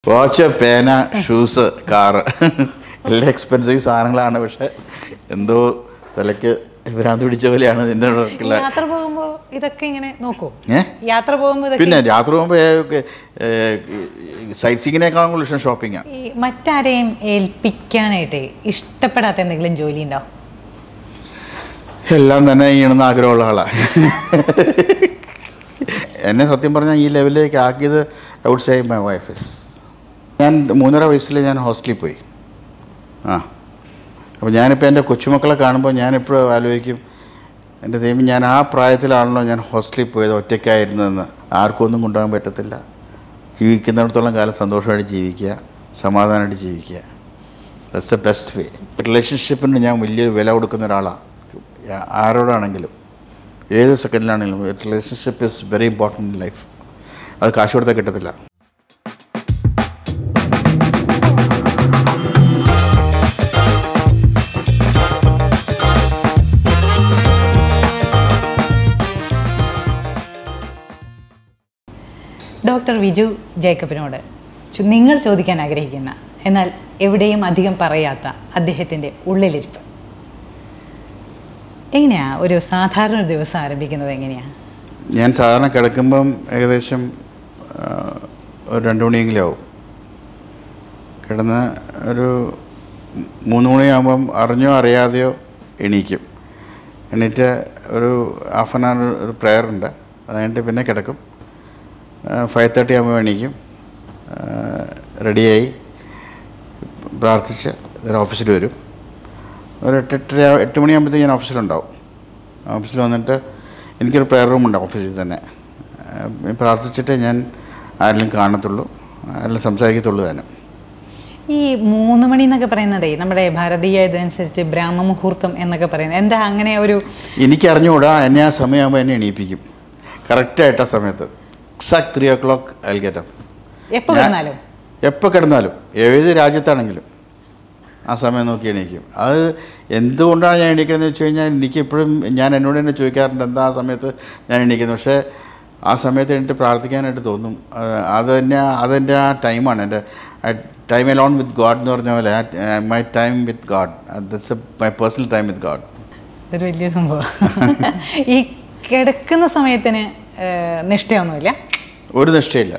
Watch പേന shoes car എല്ലാം expensive സാധനങ്ങളാണ് പക്ഷെ എന്തോ തലയ്ക്ക് ഭ്രാന്ത് പിടിച്ച പോലെയാണ് ഈ ഇതിൻ്റെ യാത്ര പോകുമ്പോ ഇതൊക്കെ ഇങ്ങനെ നോക്കൂ ഏ യാത്ര പോകുമ്പോ ഇതൊക്കെ പിന്നെ രാത്രി പോകുമ്പോൾ സൈറ്റ് സീങ്ങിനേക്കാളും കൂടുതൽ ഇഷ്ടം ഷോപ്പിംഗാണ് ഈ മറ്റാരെയും ഏൽപ്പിക്കാനായിട്ട് ഇഷ്ടപ്പെടാത്ത എന്തെങ്കിലും ജോലി ഉണ്ടോ എല്ലാം തന്നെ ചെയ്യണമെന്ന് ആഗ്രഹമുള്ള ആളാണ് എന്നെ സത്യം പറഞ്ഞാൽ ഈ ലെവലിലേക്ക് ആക്കിയത് outside my wife is ഞാൻ മൂന്നര വയസ്സിൽ ഞാൻ ഹോസ്റ്റലിൽ പോയി ആ അപ്പോൾ ഞാനിപ്പോൾ എൻ്റെ കൊച്ചുമക്കളെ കാണുമ്പോൾ ഞാനെപ്പോഴും ആലോചിക്കും എൻ്റെ ദൈവം ഞാൻ ആ പ്രായത്തിലാണല്ലോ ഞാൻ ഹോസ്റ്റലിൽ പോയത് ഒറ്റയ്ക്കായിരുന്നതെന്ന് ആർക്കും ഒന്നും കൊണ്ടുപോകാൻ പറ്റത്തില്ല ജീവിക്കുന്നിടത്തോളം കാലം സന്തോഷമായിട്ട് ജീവിക്കുക സമാധാനമായിട്ട് ജീവിക്കുക ദറ്റ്സ് ദ ബെസ്റ്റ് വേ റിലേഷൻഷിപ്പിന് ഞാൻ വലിയൊരു വില കൊടുക്കുന്ന ഒരാളാണ് ആരോടാണെങ്കിലും ഏത് സെക്കൻഡിലാണെങ്കിലും relationship is very important in life അത് കാശ് കൊടുത്താൽ കിട്ടത്തില്ല ഡോക്ടർ വിജു ജേക്കബിനോട് ചു- നിങ്ങൾ ചോദിക്കാൻ ആഗ്രഹിക്കുന്ന എന്നാൽ എവിടെയും അധികം പറയാത്ത അദ്ദേഹത്തിൻ്റെ ഉള്ളിലിരിപ്പ് എങ്ങനെയാ ഒരു സാധാരണ ഒരു ദിവസം ആരംഭിക്കുന്നത് എങ്ങനെയാ ഞാൻ സാധാരണ കിടക്കുമ്പം ഏകദേശം ആ, ഒരു രണ്ട് മണിയെങ്കിലും ആവും കിടന്ന് ഒരു മൂന്ന് മണിയാകുമ്പം അറിഞ്ഞോ അറിയാതെയോ എണീക്കും എണീറ്റ് ഒരു ഹാഫ് ആൻ അവർ ഒരു prayer ഉണ്ട് അത് കഴിഞ്ഞിട്ട് പിന്നെ കിടക്കും ഫൈവ് തേർട്ടി ആകുമ്പോൾ എണീക്കും റെഡിയായി പ്രാർത്ഥിച്ച് നേരെ ഓഫീസിൽ വരും ഒരു എട്ട് എട്ടര എട്ട് മണിയാകുമ്പോഴത്തേക്ക് ഞാൻ ഓഫീസിലുണ്ടാവും ഓഫീസിൽ വന്നിട്ട് എനിക്കൊരു പ്രെയർ റൂമുണ്ട് ഓഫീസിൽ തന്നെ ആ, പ്രാർത്ഥിച്ചിട്ട് ഞാൻ ആരെങ്കിലും കാണത്തുള്ളൂ ആരെങ്കിലും സംസാരിക്കത്തുള്ളൂ താനും ഈ മൂന്ന് മണി എന്നൊക്കെ പറയുന്നതേ നമ്മുടെ ഭാരതീയ ഇതനുസരിച്ച് ബ്രാഹ്മ മുഹൂർത്തം എന്നൊക്കെ പറയുന്നത് എന്താ അങ്ങനെ ഒരു എനിക്ക് അറിഞ്ഞുകൂടാ എന്നെ ആ സമയമാകുമ്പോൾ എന്നെ എണീപ്പിക്കും കറക്റ്റായിട്ട് ആ സമയത്ത് exact three o'clock I get up എപ്പോൾ ഞാൻ- കിടന്നാലും എപ്പോൾ കിടന്നാലും ഏത് രാജ്യത്താണെങ്കിലും ആ സമയം നോക്കി എണീക്കും അത് എന്തുകൊണ്ടാണ് ഞാൻ എണീക്കുന്നത് വെച്ച് കഴിഞ്ഞാൽ എനിക്ക് എപ്പോഴും ഞാൻ എന്നോട് തന്നെ ചോദിക്കാറുണ്ട് എന്താ ആ സമയത്ത് ഞാൻ എണീക്കുന്നത് പക്ഷേ ആ സമയത്ത് എണീറ്റ് പ്രാർത്ഥിക്കാനായിട്ട് തോന്നും അത് അത് തന്നെ അതെൻ്റെ ആ ടൈമാണ് എൻ്റെ ടൈം അലോൺ വിത്ത് ഗോഡ് എന്ന് പറഞ്ഞ പോലെ my time with God that's my personal time with God ഇതൊരു വലിയ സംഭവം ഈ കിടക്കുന്ന സമയത്തിന് ഏഹ്, നിഷ്ഠയൊന്നുമില്ല ഒരു നിഷ്ഠയില്ല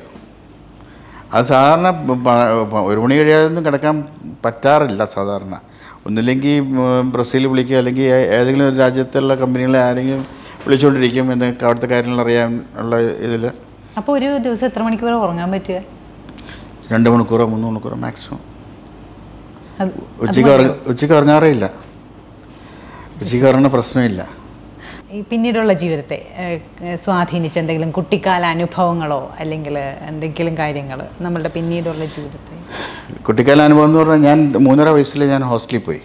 അത് സാധാരണ പ- പ- ഒരു മണി കഴിയാതൊന്നും കിടക്കാൻ പറ്റാറില്ല സാധാരണ ഒന്നില്ലെങ്കിൽ ഉം, ബ്രസീൽ വിളിക്കുക അല്ലെങ്കിൽ ഏ- ഏതെങ്കിലും ഒരു രാജ്യത്തുള്ള കമ്പനികളെ ആരെങ്കിലും വിളിച്ചുകൊണ്ടിരിക്കും എന്ന് അവിടുത്തെ കാര്യങ്ങൾ അറിയാൻ ഉള്ള ഇതിൽ അപ്പോൾ ഒരു ദിവസം എത്ര മണിക്കൂർ ഉറങ്ങാൻ പറ്റുക രണ്ട് മണിക്കൂറോ മൂന്ന് മണിക്കൂറോ മാക്സിമം അത് ഉച്ചയ്ക്ക് ഉറങ്ങ ഉച്ചയ്ക്ക് ഉറങ്ങാറേ ഇല്ല ഉച്ചയ്ക്ക് ഉറങ്ങുന്ന പ്രശ്നമില്ല ഈ പിന്നീടുള്ള ജീവിതത്തെ ഏഹ്, ഏഹ്, സ്വാധീനിച്ച എന്തെങ്കിലും കുട്ടിക്കാല അനുഭവങ്ങളോ അല്ലെങ്കിൽ എന്തെങ്കിലും കാര്യങ്ങൾ നമ്മളുടെ പിന്നീടുള്ള ജീവിതത്തെ കുട്ടിക്കാല അനുഭവം എന്ന് പറഞ്ഞാൽ ഞാൻ മൂന്നര വയസ്സിൽ ഞാൻ ഹോസ്റ്റലിൽ പോയി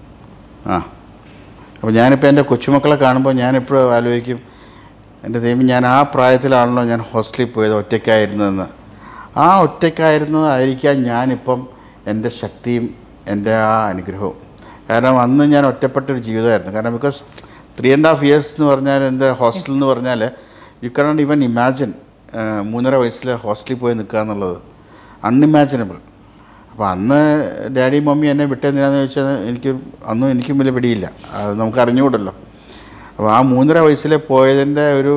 ആ അപ്പോൾ ഞാനിപ്പോൾ എൻ്റെ കൊച്ചുമക്കളെ കാണുമ്പോൾ ഞാനെപ്പോഴും ആലോചിക്കും എൻ്റെ ദൈവം ഞാൻ ആ പ്രായത്തിലാണല്ലോ ഞാൻ ഹോസ്റ്റലിൽ പോയത് ഒറ്റയ്ക്കായിരുന്നതെന്ന് ആ ഒറ്റയ്ക്കായിരുന്നതായിരിക്കാം ഞാനിപ്പം എൻ്റെ ശക്തിയും എൻ്റെ ആ അനുഗ്രഹവും കാരണം അന്ന് ഞാൻ ഒറ്റപ്പെട്ടൊരു ജീവിതമായിരുന്നു കാരണം because three and half years എന്ന് പറഞ്ഞാൽ എൻ്റെ ഹോസ്റ്റൽ എന്ന് പറഞ്ഞാൽ യു കണോട്ട് ഈവൻ ഇമാജിൻ മൂന്നര വയസ്സിൽ ഹോസ്റ്റലിൽ പോയി നിൽക്കുക എന്നുള്ളത് അൺഇമാജിനബിൾ അപ്പോൾ അന്ന് ഡാഡി മമ്മി എന്നെ വിട്ടെന്തിനാന്ന് ചോദിച്ചാൽ എനിക്ക് അന്നും എനിക്കും വലിയ പിടിയില്ല അത് നമുക്ക് അറിഞ്ഞുകൂടല്ലോ അപ്പോൾ ആ മൂന്നര വയസ്സിൽ പോയതിൻ്റെ ഒരു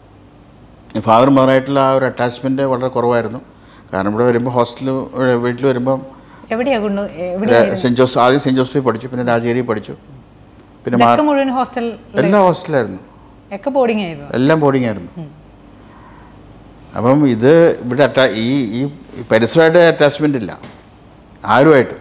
ഫാദർ മദറായിട്ടുള്ള ആ ഒരു അറ്റാച്ച്മെൻറ്റ് വളരെ കുറവായിരുന്നു കാരണം ഇവിടെ വരുമ്പോൾ ഹോസ്റ്റലിൽ വീട്ടിൽ വരുമ്പം എവിടെയാ കൊണ്ട് എവിടെയാ സെൻറ്റ് ജോസഫ് ആദ്യം സെൻറ്റ് ജോസഫിൽ പഠിച്ചു പിന്നെ രാജഗിരി പഠിച്ചു പിന്നെ മാർ ഇതൊക്കെ മുഴുവൻ ഹോസ്റ്റൽ എല്ലാ ഹോസ്റ്റലായിരുന്നു ഒക്കെ ബോർഡിംഗ് ആയിരുന്നു എല്ലാം ബോർഡിംഗ് ആയിരുന്നു അപ്പം ഇത് ഇവിടെ അറ്റാ ഈ ഈ പരിസരമായിട്ട് അറ്റാച്ച്മെൻ്റ് ഇല്ല ആരുമായിട്ടും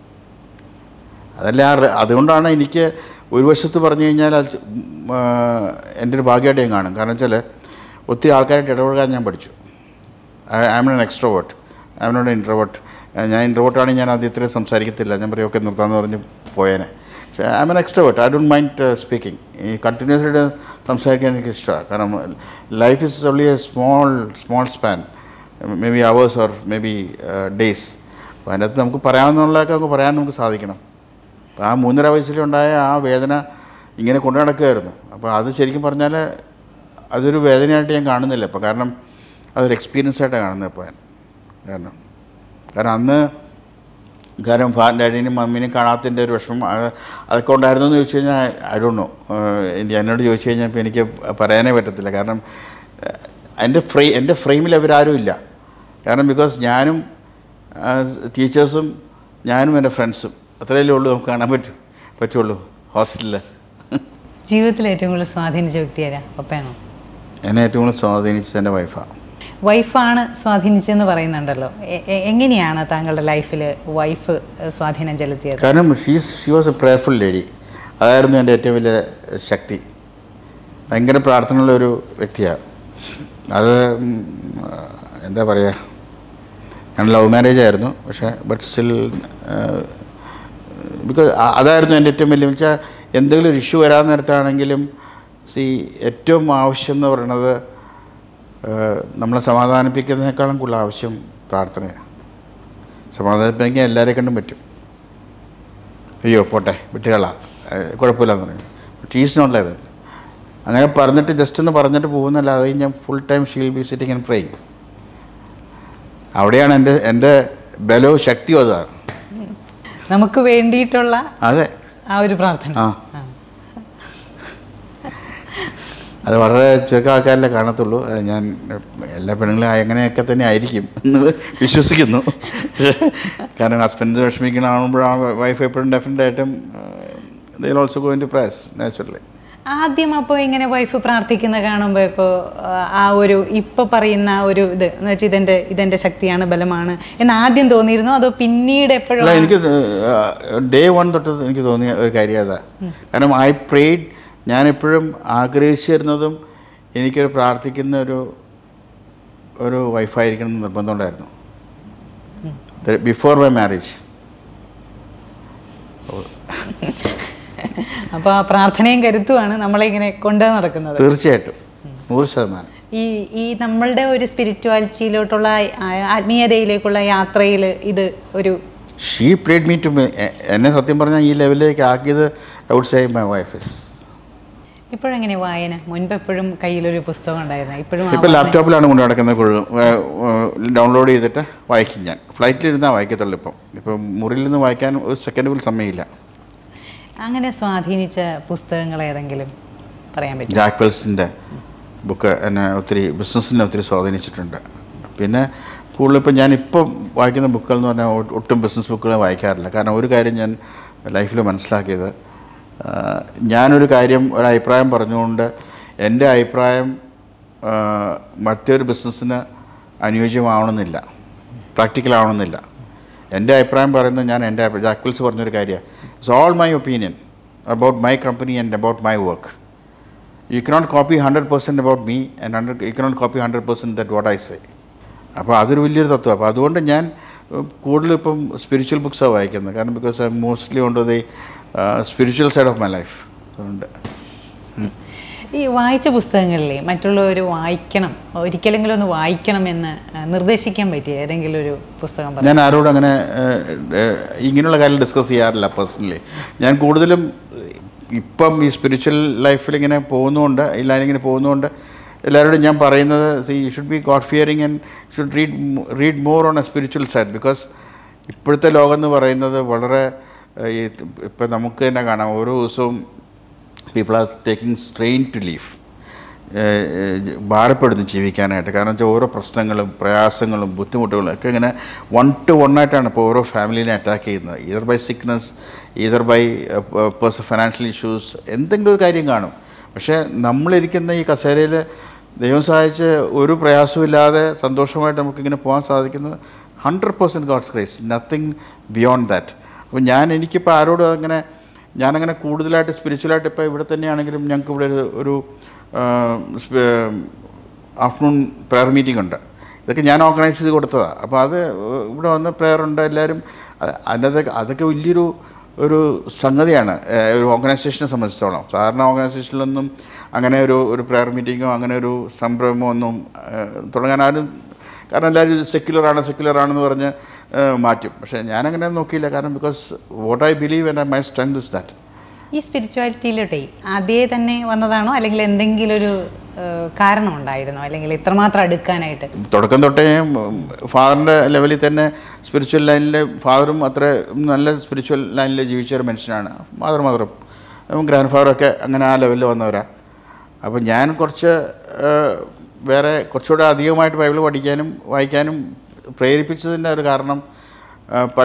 അതല്ല ആ റെ- അതുകൊണ്ടാണ് എനിക്ക് ഒരു വശത്ത് പറഞ്ഞു കഴിഞ്ഞാൽ അത് ഉം, ആ, എൻ്റെ ഒരു ഭാഗ്യമായിട്ട് ഞാൻ കാണും കാരണം വെച്ചാൽ ഒത്തിരി ആൾക്കാരായിട്ട് ഇടപഴകാൻ ഞാൻ പഠിച്ചു I am an extrovert I am not introvert ഞാൻ ഇൻട്രോവേർട്ടാണെങ്കിൽ ഞാൻ ആദ്യത്തിൽ സംസാരിക്കത്തില്ല ഞാൻ പറയും ഒക്കെ നിർത്താമെന്ന് പറഞ്ഞ് പോയേനെ പക്ഷേ I am an extrovert I don't mind speaking ഈ കണ്ടിന്യൂസ് ആയിട്ട് സംസാരിക്കാൻ എനിക്ക് ഇഷ്ടമാണ് കാരണം life is only a small small span may be hours or may be days അപ്പോൾ അതിനകത്ത് നമുക്ക് പറയാവുന്നതൊക്കെ നമുക്ക് പറയാൻ നമുക്ക് സാധിക്കണം അപ്പോൾ ആ മൂന്നര വയസ്സിലുണ്ടായ ആ വേദന ഇങ്ങനെ കൊണ്ടു നടക്കുകയായിരുന്നു അപ്പോൾ അത് ശരിക്കും പറഞ്ഞാൽ അതൊരു വേദനയായിട്ട് ഞാൻ കാണുന്നില്ല ഇപ്പോൾ കാരണം അതൊരു എക്സ്പീരിയൻസ് ആയിട്ടാണ് കാണുന്നത് ഇപ്പോൾ ഞാൻ കാരണം കാരണം അന്ന് കാരണം ഫാ ഡാഡിനും മമ്മീനും കാണാത്തതിൻ്റെ ഒരു വിഷമം അത് അതൊക്കെ ഉണ്ടായിരുന്നു എന്ന് ചോദിച്ചു കഴിഞ്ഞാൽ ഐ ഡോണ്ട് നോ എന്നോട് ചോദിച്ചു കഴിഞ്ഞാൽ ഇപ്പോൾ എനിക്ക് പറയാനേ പറ്റത്തില്ല കാരണം ഏഹ്, എൻ്റെ ഫ്രേ എൻ്റെ ഫ്രെയിമിൽ അവരാരും ഇല്ല കാരണം ബിക്കോസ് ഞാനും ടീച്ചേഴ്സും ഞാനും എൻ്റെ ഫ്രണ്ട്സും അത്രയല്ലേ ഉള്ളൂ നമുക്ക് കാണാൻ പറ്റും പറ്റുള്ളൂ ഹോസ്റ്റലിൽ ജീവിതത്തിൽ ഏറ്റവും കൂടുതൽ സ്വാധീനിച്ച വ്യക്തി ആരാ പപ്പയാണോ എന്നെ ഏറ്റവും കൂടുതൽ സ്വാധീനിച്ചത് എൻ്റെ വൈഫാണ് വൈഫാണ് സ്വാധീനിച്ചതെന്ന് പറയുന്നുണ്ടല്ലോ എ- എ- എങ്ങനെയാണ് താങ്കളുടെ ലൈഫിൽ വൈഫ് സ്വാധീനം ചെലുത്തിയത് കാരണം she's she was a prayerful lady അതായിരുന്നു എൻ്റെ ഏറ്റവും വലിയ ശക്തി ഭയങ്കര പ്രാർത്ഥനയുള്ള ഒരു വ്യക്തിയാണ് അത് ഉം, എന്താ പറയുക ഞാൻ ലവ് മാരേജ് ആയിരുന്നു പക്ഷേ ബട്ട് സ്റ്റിൽ ബിക്കോസ് അതായിരുന്നു എൻ്റെ ഏറ്റവും വലിയ വെച്ചാൽ എന്തെങ്കിലും ഒരു ഇഷ്യൂ വരാൻ നേരത്താണെങ്കിലും സി ഏറ്റവും ആവശ്യം എന്ന് പറയുന്നത് ഏഹ്, നമ്മളെ സമാധാനിപ്പിക്കുന്നതിനേക്കാളും കൂടുതൽ ആവശ്യം പ്രാർത്ഥനയാണ് സമാധാനിപ്പിക്കാൻ എല്ലാവരെ കണ്ടും പറ്റും അയ്യോ പോട്ടെ വിട്ടുകളാ കുഴപ്പമില്ലെന്ന് പറയും ടീസ് നോട്ട് ലൈക്ക് ദാറ്റ് അങ്ങനെ പറഞ്ഞിട്ട് ജസ്റ്റ് ഒന്ന് പറഞ്ഞിട്ട് പോകുന്നല്ലാതെ ഞാൻ full time she'll be sitting and praying അവിടെയാണ് എൻ്റെ എൻ്റെ ബലവും ശക്തിയും അതാണ് നമുക്ക് വേണ്ടിയിട്ടുള്ള അതെ ആ ഒരു പ്രാർത്ഥന ആ ആ. അത് വളരെ ചുരുക്കം ആൾക്കാരല്ലേ കാണത്തുള്ളൂ അത് ഞാൻ എല്ലാ പെണ്ണുങ്ങളും അങ്ങനെയൊക്കെ തന്നെ ആയിരിക്കും എന്ന് വിശ്വസിക്കുന്നു കാരണം ഹസ്ബൻഡ് വിഷമിക്കണാകുമ്പോഴാണ് വൈഫ് എപ്പോഴും ഡെഫിനറ്റ് ആയിട്ടും they'll also going to praise naturally ആദ്യം അപ്പോൾ ഇങ്ങനെ വൈഫ് പ്രാർത്ഥിക്കുന്ന കാണുമ്പോഴേക്കോ ആ ഒരു ഇപ്പൊ പറയുന്ന ആ ഒരു ഇത് എന്ന് വെച്ചാൽ ഇതെന്റെ ഇതെന്റെ ശക്തിയാണ് ബലമാണ് എന്ന് ആദ്യം തോന്നിയിരുന്നോ അതോ പിന്നീട് എപ്പോഴും അല്ല എനിക്ക് ഡേ വൺ തൊട്ട് എനിക്ക് തോന്നിയ ഒരു കാര്യം അതാ കാരണം ഐ പ്രേഡ് ഞാൻ എപ്പോഴും ആഗ്രഹിച്ചിരുന്നതും എനിക്കൊരു പ്രാർത്ഥിക്കുന്ന ഒരു ഒരു വൈഫായിരിക്കണം എന്ന് നിർബന്ധമുണ്ടായിരുന്നു ബിഫോർ മൈ മാരേജ് അപ്പോൾ ആ പ്രാർത്ഥനയും കരുത്തുമാണ് നമ്മളെ ഇങ്ങനെ കൊണ്ടു നടക്കുന്നത് തീർച്ചയായിട്ടും നൂറ് ശതമാനം ഈ ഈ നമ്മളുടെ ഒരു സ്പിരിച്വാലിറ്റിയിലോട്ടുള്ള ആ- ആത്മീയതയിലേക്കുള്ള യാത്രയിൽ ഇത് ഒരു ഷീ പ്രേഡ് മീ ടു എന്നെ സത്യം പറഞ്ഞാൽ ഈ ലെവലിലേക്ക് ആക്കിയത് I would say my wife is ഇപ്പോഴെങ്ങനെ വായന മുൻപ് എപ്പോഴും കയ്യിലൊരു പുസ്തകം ഉണ്ടായിരുന്നു ഇപ്പോഴും ആ ഇപ്പോൾ വായന- ലാപ്ടോപ്പിലാണ് കൊണ്ട് നടക്കുന്നത് കൊഴുകും ഡൗൺലോഡ് ചെയ്തിട്ട് വായിക്കും ഞാൻ ഫ്ലൈറ്റിലിരുന്നാൽ വായിക്കത്തുള്ളൂ ഇപ്പം ഇപ്പം മുറിയിൽ നിന്ന് വായിക്കാൻ ഒരു സെക്കൻഡ് പോലും സമയമില്ല അങ്ങനെ സ്വാധീനിച്ച പുസ്തകങ്ങൾ ഏതെങ്കിലും പറയാൻ പറ്റും ജാക്ക് വെൽസിൻ്റെ ബുക്ക് എന്നെ ഒത്തിരി ബിസിനസ്സിനെ ഒത്തിരി സ്വാധീനിച്ചിട്ടുണ്ട് പിന്നെ കൂടുതൽ ഇപ്പം ഞാനിപ്പം വായിക്കുന്ന ബുക്കുകൾ എന്ന് പറഞ്ഞാൽ ഒ- ഒട്ടും ബിസിനസ് ബുക്കുകൾ വായിക്കാറില്ല കാരണം ഒരു കാര്യം ഞാൻ ലൈഫിൽ മനസ്സിലാക്കിയത് ആ, ഞാനൊരു കാര്യം ഒരു അഭിപ്രായം പറഞ്ഞുകൊണ്ട് എൻ്റെ അഭിപ്രായം ആ, മറ്റൊരു ബിസിനസ്സിന് അനുയോജ്യമാവണമെന്നില്ല പ്രാക്ടിക്കൽ ആവണമെന്നില്ല എൻ്റെ അഭിപ്രായം പറയുന്നത് ഞാൻ എൻ്റെ ജാക്ക് വെൽസ് പറഞ്ഞൊരു കാര്യമാണ് it's all my opinion about my company and about my work you cannot copy hundred percent about me and hundred you cannot copy hundred percent that what I say അപ്പോൾ അതൊരു വലിയൊരു തത്വം അപ്പോൾ അതുകൊണ്ട് ഞാൻ കൂടുതലും ഇപ്പം സ്പിരിച്വൽ ബുക്സാണ് വായിക്കുന്നത് കാരണം because I mostly on to the spiritual side of my life അതുകൊണ്ട് ഈ വായിച്ച പുസ്തകങ്ങളിലെ മറ്റുള്ളവർ വായിക്കണം ഒരിക്കലെങ്കിലും ഒന്ന് വായിക്കണം എന്ന് ആ, നിർദ്ദേശിക്കാൻ പറ്റിയ ഏതെങ്കിലും ഒരു പുസ്തകം പറ ഞാൻ ആരോടും അങ്ങനെ ഏഹ്, ഏഹ്, ഇങ്ങനെയുള്ള കാര്യം ഡിസ്കസ് ചെയ്യാറില്ല പേഴ്സണലി ഞാൻ കൂടുതലും ഇപ്പം ഈ സ്പിരിച്വൽ ലൈഫിൽ ഇങ്ങനെ പോകുന്നതുകൊണ്ട് ഇല്ല ഇങ്ങനെ പോകുന്നതുകൊണ്ട് എല്ലാവരോടും ഞാൻ പറയുന്നത് you should be God fearing and should read read more on a spiritual side because ഇപ്പോഴത്തെ ലോകം എന്ന് പറയുന്നത് വളരെ ഏഹ്, ഈ ഇപ്പം നമുക്ക് തന്നെ കാണാം ഓരോ ദിവസവും people are taking strain to live ഭാരപ്പെടുന്നു ജീവിക്കാനായിട്ട് കാരണം വെച്ചാൽ ഓരോ പ്രശ്നങ്ങളും പ്രയാസങ്ങളും ബുദ്ധിമുട്ടുകളും ഒക്കെ ഇങ്ങനെ വൺ ടു വൺ ആയിട്ടാണ് ഇപ്പോൾ ഓരോ ഫാമിലിനെ അറ്റാക്ക് ചെയ്യുന്നത് either by sickness either by person financial issues എന്തെങ്കിലും ഒരു കാര്യം കാണും പക്ഷേ നമ്മളിരിക്കുന്ന ഈ കസേരയിൽ ദൈവം സഹായിച്ച് ഒരു പ്രയാസവും ഇല്ലാതെ സന്തോഷമായിട്ട് നമുക്കിങ്ങനെ പോകാൻ സാധിക്കുന്നത് hundred percent God's grace nothing beyond that അപ്പോൾ ഞാൻ എനിക്കിപ്പോൾ ആരോടും അങ്ങനെ ഞാനങ്ങനെ കൂടുതലായിട്ട് സ്പിരിച്വലായിട്ട് ഇപ്പോൾ ഇവിടെ തന്നെയാണെങ്കിലും ഞങ്ങൾക്ക് ഇവിടെ ഒരു ഒരു ആഫ്റ്റർനൂൺ പ്രെയർ മീറ്റിംഗ് ഉണ്ട് ഇതൊക്കെ ഞാൻ ഓർഗനൈസ് ചെയ്ത് കൊടുത്തതാണ് അപ്പോൾ അത് ഇവിടെ വന്ന് പ്രെയർ ഉണ്ട് എല്ലാവരും അ- അതിനകത്ത് അതൊക്കെ വലിയൊരു ഒരു സംഗതിയാണ് ഏഹ്, ഒരു ഓർഗനൈസേഷനെ സംബന്ധിച്ചിടത്തോളം സാധാരണ ഓർഗനൈസേഷനിലൊന്നും അങ്ങനെ ഒരു ഒരു പ്രെയർ മീറ്റിങ്ങോ അങ്ങനെ ഒരു സംരംഭമോ ഒന്നും ഏഹ്, തുടങ്ങാൻ ആരും കാരണം എല്ലാവരും സെക്യുലറാണ് സെക്യുലറാണെന്ന് പറഞ്ഞ് ഏഹ്, മാറ്റും പക്ഷേ ഞാനങ്ങനെ നോക്കിയില്ല കാരണം because what I believe and my strength is that ഈ സ്പിരിച്വാലിറ്റിയിലോട്ടേ ആദ്യമേ തന്നെ വന്നതാണോ അല്ലെങ്കിൽ എന്തെങ്കിലും ഒരു ഏഹ്, കാരണം ഉണ്ടായിരുന്നോ അല്ലെങ്കിൽ ഇത്രമാത്രം അടുക്കാനായിട്ട് തുടക്കം തൊട്ടേ ഫാദറിൻ്റെ ലെവലിൽ തന്നെ സ്പിരിച്വൽ ലൈനിൽ ഫാദറും അത്ര നല്ല സ്പിരിച്വൽ ലൈനിൽ ജീവിച്ച ഒരു മനുഷ്യനാണ് ഫാദർ മദറും ഗ്രാൻഡ് ഫാദറൊക്കെ അങ്ങനെ ആ ലെവലിൽ വന്നവരാ അപ്പോൾ ഞാൻ കുറച്ച് ആ, വേറെ കുറച്ചുകൂടെ അധികമായിട്ട് ബൈബിൾ പഠിക്കാനും വായിക്കാനും പ്രേരിപ്പിച്ചതിൻ്റെ ഒരു കാരണം ആ, പല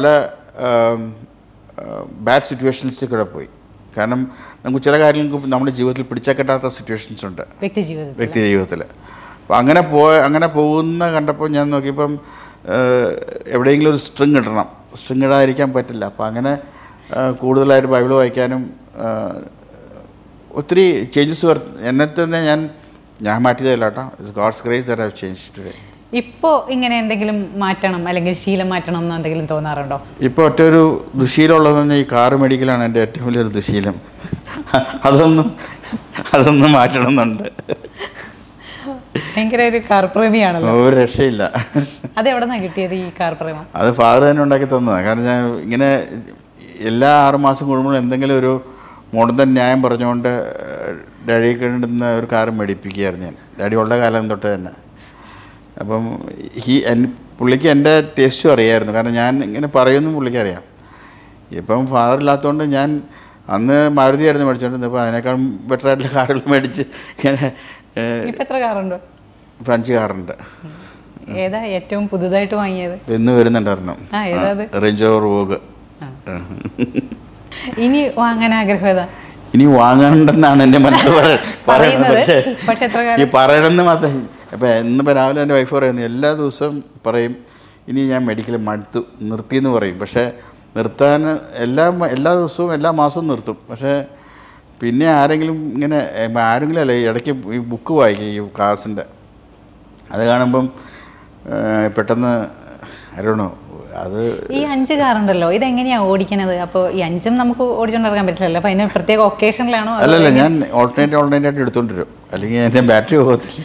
ബാഡ് സിറ്റുവേഷൻസിൽ കൂടെ പോയി കാരണം നമുക്ക് ചില കാര്യങ്ങൾക്ക് നമ്മുടെ ജീവിതത്തിൽ പിടിച്ചക്കെട്ടാത്ത സിറ്റുവേഷൻസ് ഉണ്ട് വ്യക്തി ജീവിതത്തിൽ വ്യക്തി ജീവിതത്തിൽ അപ്പം അങ്ങനെ പോയ അങ്ങനെ പോകുന്ന കണ്ടപ്പോൾ ഞാൻ നോക്കിയപ്പം ഏഹ്, എവിടെയെങ്കിലും ഒരു സ്ട്രിങ് ഇടണം സ്ട്രിങ് ഇടാതിരിക്കാൻ പറ്റില്ല അപ്പം അങ്ങനെ ഏഹ്, കൂടുതലായിട്ട് ബൈബിൾ വായിക്കാനും ഏഹ്, ഒത്തിരി ചേഞ്ചസ് വർ എന്നെ തന്നെ ഞാൻ ഞാൻ മാറ്റിയതല്ല കേട്ടോ God's grace there have change today ഇപ്പോൾ ഇങ്ങനെ എന്തെങ്കിലും മാറ്റണം അല്ലെങ്കിൽ ശീലം മാറ്റണം എന്ന് എന്തെങ്കിലും തോന്നാറുണ്ടോ ഇപ്പോൾ ഒറ്റ ഒരു ദുശീലമുള്ളതെന്ന് പറഞ്ഞാൽ ഈ കാറ് മേടിക്കലാണ് എൻ്റെ ഏറ്റവും വലിയൊരു ദുശീലം അതൊന്നും അതൊന്നും മാറ്റണമെന്നുണ്ട് ഭയങ്കര ഒരു കാർ പ്രേമിയാണല്ലോ ഒരു രക്ഷയില്ല അത് എവിടെ നിന്നാണ് കിട്ടിയത് ഈ കാർ പ്രേമം അത് ഫാദർ തന്നെ ഉണ്ടാക്കി തന്നതാണ് കാരണം ഞാൻ ഇങ്ങനെ എല്ലാ ആറ് മാസം കൂടുമ്പോഴും എന്തെങ്കിലും ഒരു മോഡൻ ന്യായം പറഞ്ഞുകൊണ്ട് ഡാഡി കണ്ടുന്ന ഒരു കാറ് മേടിപ്പിക്കുകയായിരുന്നു ഞാൻ ഡാഡി ഉള്ള കാലം തൊട്ട് തന്നെ അപ്പം ഹി എൻ പുള്ളിക്ക് എൻ്റെ ടേസ്റ്റും അറിയായിരുന്നു കാരണം ഞാൻ ഇങ്ങനെ പറയുമെന്നും പുള്ളിക്ക് അറിയാം ഇപ്പം ഫാദർ ഇല്ലാത്തതുകൊണ്ട് ഞാൻ അന്ന് മാരുതിയായിരുന്നു മേടിച്ചുകൊണ്ടിരുന്നത് ഇപ്പോൾ അതിനേക്കാളും ബെറ്റർ ആയിട്ടുള്ള കാറുകൾ മേടിച്ച് ഇങ്ങനെ ഏഹ്, ഇപ്പൊ എത്ര കാറുണ്ട് ഇപ്പം അഞ്ച് കാറുണ്ട് ഏതാ ഏറ്റവും പുതുതായിട്ട് വാങ്ങിയത് ഇന്ന് വരുന്നുണ്ടായിരുന്നു ആ, ഏതാ അത്? റേഞ്ച് ഓവർ വോഗ് ആ. ഇനി വാങ്ങാൻ ആഗ്രഹം ഏതാ ഇനി വാങ്ങണ്ടെന്നാണ് എൻ്റെ മനസ്സ് പറയ- പറയുന്നത് പറയുന്നത്. പക്ഷേ പക്ഷേ എത്ര കാലം? ഈ പറയണമെന്ന് മാത്രം അപ്പം ഇന്നിപ്പോൾ രാവിലെ എൻ്റെ വൈഫ് പറയുന്നു എല്ലാ ദിവസവും പറയും ഇനി ഞാൻ മെഡിക്കൽ മടുത്തു നിർത്തിയെന്ന് പറയും പക്ഷേ നിർത്താൻ എല്ലാ മ- എല്ലാ ദിവസവും എല്ലാ മാസവും നിർത്തും പക്ഷേ പിന്നെ ആരെങ്കിലും ഇങ്ങനെ ഏ, ആരെങ്കിലും അല്ല ഈ ഇടയ്ക്ക് ഈ ബുക്ക് വായിക്കും ഈ കാസിൻ്റെ അത് കാണുമ്പം ഏ, പെട്ടെന്ന് അറിയണോ അത് ഈ അഞ്ച് കാറുണ്ടല്ലോ ഇതെങ്ങനെയാ ഓടിക്കണത് അപ്പോൾ ഈ അഞ്ചും നമുക്ക് ഓടിച്ചോണ്ട് ഇറങ്ങാൻ പറ്റില്ലല്ലോ അപ്പൊ അതിന് പ്രത്യേക ഒക്കേഷനിലാണോ അതോ അല്ലല്ല ഞാൻ ഓൾട്ടർനേറ്റ് ഓൾട്ടർനേറ്റ് ആയിട്ട് എടുത്തോണ്ട് വരും അല്ലെങ്കിൽ എൻ്റെ ബാറ്ററി പോകത്തില്ല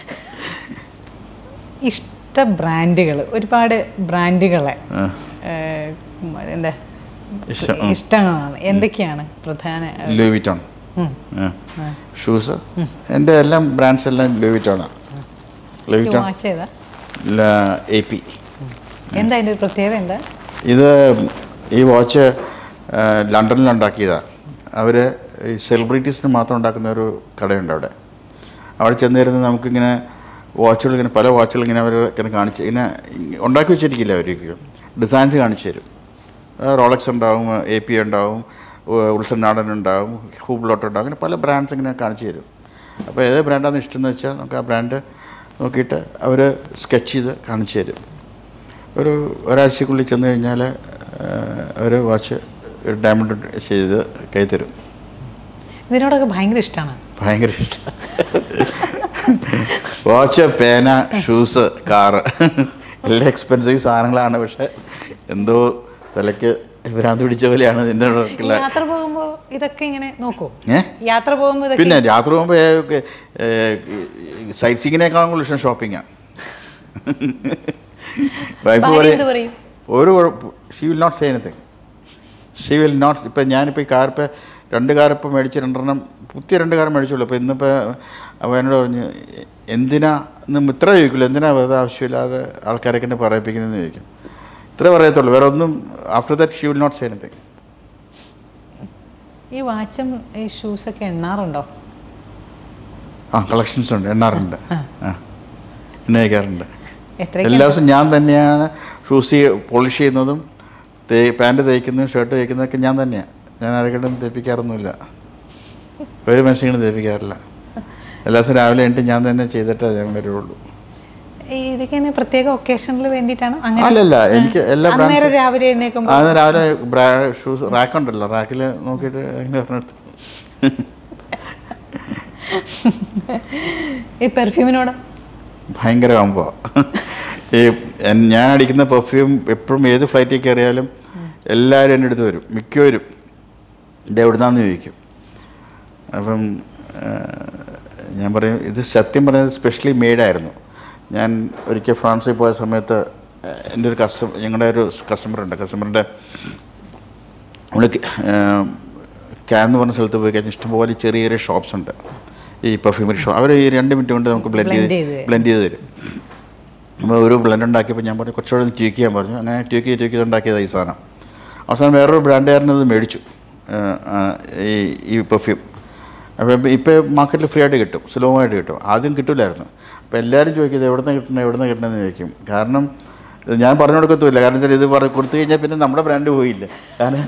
ഇഷ്ട ബ്രാൻഡുകൾ ഒരുപാട് ബ്രാൻഡുകളെ ആ. ഏഹ്, ഉം, എന്താ ഇഷ്ടം, ഉം. ഇഷ്ടങ്ങളാണ് എന്തൊക്കെയാണ് പ്രധാന ലൂവിറ്റോൺ ഉം. ഷൂസ് എൻ്റെ എല്ലാം ബ്രാൻഡ്സ് എല്ലാം ലൂവിറ്റോണാണ് ഈ ലൂവിറ്റോൺ വാച്ച് ഏതാ എ പി എന്താ അതിൻ്റെ ഒരു പ്രത്യേകത എന്താ ഇത് ഈ വാച്ച് ലണ്ടനിൽ ഉണ്ടാക്കിയതാണ് അവർ ഈ സെലിബ്രിറ്റീസിന് മാത്രം ഉണ്ടാക്കുന്ന ഒരു കടയുണ്ട് അവിടെ അവിടെ ചെന്ന് തരുന്നത് നമുക്കിങ്ങനെ വാച്ചുകൾ ഇങ്ങനെ പല വാച്ചുകൾ ഇങ്ങനെ അവർ ഇങ്ങനെ കാണിച്ച് ഇങ്ങനെ ഉണ്ടാക്കി വെച്ചിരിക്കില്ല അവർക്ക് ഡിസൈൻസ് കാണിച്ചു തരും റോളക്സ് ഉണ്ടാവും എ പി ഉണ്ടാവും ഉൾസൺ നാടൻ ഉണ്ടാവും ഹൂബ്ലോട്ട് ഉണ്ടാവും അങ്ങനെ പല ബ്രാൻഡ്സ് ഇങ്ങനെ കാണിച്ചു തരും അപ്പോൾ ഏത് ബ്രാൻഡാണ് ഇഷ്ടം എന്ന് വെച്ചാൽ നമുക്ക് ആ ബ്രാൻഡ് നോക്കിയിട്ട് അവർ സ്കെച്ച് ചെയ്ത് കാണിച്ചു തരും ഒരു ഒരാഴ്ചക്കുള്ളിൽ ചെന്ന് കഴിഞ്ഞാൽ ഒരു വാച്ച് ഒരു ഡയമണ്ട് ചെയ്ത് കൈ തരും ഇതിനോടൊക്കെ ഭയങ്കര ഇഷ്ടമാണ് ഭയങ്കര ഇഷ്ടം വാച്ച് പേന ഷൂസ് കാറ് എല്ലാം എക്സ്പെൻസീവ് സാധനങ്ങളാണ് പക്ഷെ എന്തോ തലയ്ക്ക് ഭ്രാന്ത് പിടിച്ച പോലെയാണ് ഇതിൻ്റെ ഉള്ള യാത്ര പോകുമ്പോൾ ഇതൊക്കെ ഇങ്ങനെ നോക്കൂ ഏ യാത്ര പോകുമ്പോൾ ഇതൊക്കെ പിന്നെ യാത്ര പോകുമ്പോൾ സൈറ്റ് സീങ്ങിനേക്കാളും കൂടുതൽ ഇഷ്ടം ഷോപ്പിങ്ങാണ് വൈഫ് ഭാര്യ പറയും എന്ത് പറയും ഒരു കുഴപ്പം she will not say anything she will not ഇപ്പം ഞാനിപ്പോൾ ഈ കാർ ഇപ്പോൾ രണ്ട് കാർ ഇപ്പോൾ മേടിച്ച് രണ്ടെണ്ണം പുതിയ രണ്ട് കാർ മേടിച്ചുള്ളൂ അപ്പോൾ ഇന്നിപ്പോൾ അവ എന്നോട് പറഞ്ഞു "എ- എന്തിനാ ഇന്ന് ഇത്ര ചോദിക്കുള്ളൂ എന്തിനാ വെറുതെ ആവശ്യമില്ലാതെ ആൾക്കാരൊക്കെ എന്നെ പറയിപ്പിക്കുന്നതെന്ന് ചോദിക്കും ഇത്ര പറയത്തുള്ളൂ വേറെ ഒന്നും after that she will not say anything ഈ വാച്ചും ഈ ഷൂസൊക്കെ എണ്ണാറുണ്ടോ ആ കളക്ഷൻസ് ഉണ്ട് എണ്ണാറുണ്ട് ആ എണ്ണയിക്കാറുണ്ട് എത്രയൊക്കെ എല്ലാ ദിവസവും ഞാൻ തന്നെയാണ് ഷൂസ് പോളിഷ് ചെയ്യുന്നതും തേ പാൻറ്റ് തയ്ക്കുന്നതും ഷർട്ട് തയ്ക്കുന്നതൊക്കെ ഞാൻ തന്നെയാണ് ഞാൻ ആരെക്കൊണ്ടും തേപ്പിക്കാറൊന്നുമില്ല ഒരു മനുഷ്യനും തേപ്പിക്കാറില്ല എല്ലാ ദിവസവും രാവിലെ എണീറ്റ് ഞാൻ തന്നെ ചെയ്തിട്ടേ ഞാൻ വരുള്ളൂ ഈ ഇതൊക്കെ ഇങ്ങനെ പ്രത്യേക ഒക്കേഷനിൽ വേണ്ടിയിട്ടാണോ അങ്ങനെ അല്ലല്ല എനിക്ക് എല്ലാ അന്നേരം ബ്രാൻഡ്സും രാവിലെ എഴുന്നേക്കുമ്പോൾ അത് രാവിലെ ബ്രാ ഷൂസ് റാക്കുണ്ടല്ലോ റാക്കിൽ നോക്കിയിട്ട് അങ്ങനെ പറഞ്ഞിട്ട് ഈ പെർഫ്യൂമിനോട് ഭയങ്കര കമ്പോ ഈ എൻ- ഞാൻ അടിക്കുന്ന പെർഫ്യൂം എപ്പോഴും ഏത് ഫ്ലൈറ്റിൽ കയറിയാലും എല്ലാവരും എൻ്റെ അടുത്ത് വരും മിക്കവരും ഇത് എവിടുന്നാന്ന് ചോദിക്കും അപ്പം ആ, ഞാൻ പറയും ഇത് സത്യം പറയുന്നത് സ്പെഷ്യലി മെയ്ഡായിരുന്നു ഞാൻ ഒരിക്കൽ ഫ്രാൻസിൽ പോയ സമയത്ത് എൻ്റെ ഒരു കസ്റ്റമർ ഞങ്ങളുടെ ഒരു കസ്റ്റമറുണ്ട് കസ്റ്റമറിൻ്റെ നമ്മൾ ക്യാൻ എന്ന് പറഞ്ഞ സ്ഥലത്ത് പോയി കഴിഞ്ഞാൽ ഇഷ്ടംപോലെ ചെറിയ ചെറിയ ഷോപ്സ് ഉണ്ട് ഈ പെർഫ്യൂമറി ഷോ അവർ ഈ രണ്ട് മിനിറ്റ് കൊണ്ട് നമുക്ക് ബ്ലെൻഡ് Blend ചെയ്ത് ചെയ്ത് തരും. ബ്ലെൻഡ് ചെയ്ത് തരും അപ്പോൾ ഒരു ബ്ലെൻഡ് ഉണ്ടാക്കിയപ്പോൾ ഞാൻ പറഞ്ഞു കുറച്ചുകൂടെ ഒന്ന് ട്യൂക്ക് ചെയ്യാൻ പറഞ്ഞു അങ്ങനെ ട്യൂക്ക് ചെയ്ത് ട്യൂക്ക് ചെയ്ത് ഉണ്ടാക്കിയതാണ് ഈ സാധനം അവസാനം വേറൊരു ബ്രാൻഡുകാരനത് മേടിച്ചു ആ, ആ, ഈ ഈ പെർഫ്യൂം അപ്പോൾ ഇപ്പോൾ മാർക്കറ്റിൽ ഫ്രീ ആയിട്ട് കിട്ടും സുലഭമായിട്ട് കിട്ടും ആദ്യം കിട്ടില്ലായിരുന്നു അപ്പോൾ എല്ലാവരും ചോദിക്കുന്നത് എവിടെ നിന്ന് കിട്ടണം എവിടെ നിന്ന് കിട്ടണമെന്ന് ചോദിക്കും കാരണം ഇത് ഞാൻ പറഞ്ഞു കൊടുക്കത്തുമില്ല കാരണം വെച്ചാൽ ഇത് പറഞ്ഞ് കൊടുത്തു കഴിഞ്ഞാൽ പിന്നെ നമ്മുടെ ബ്രാൻഡ് പോയില്ല കാരണം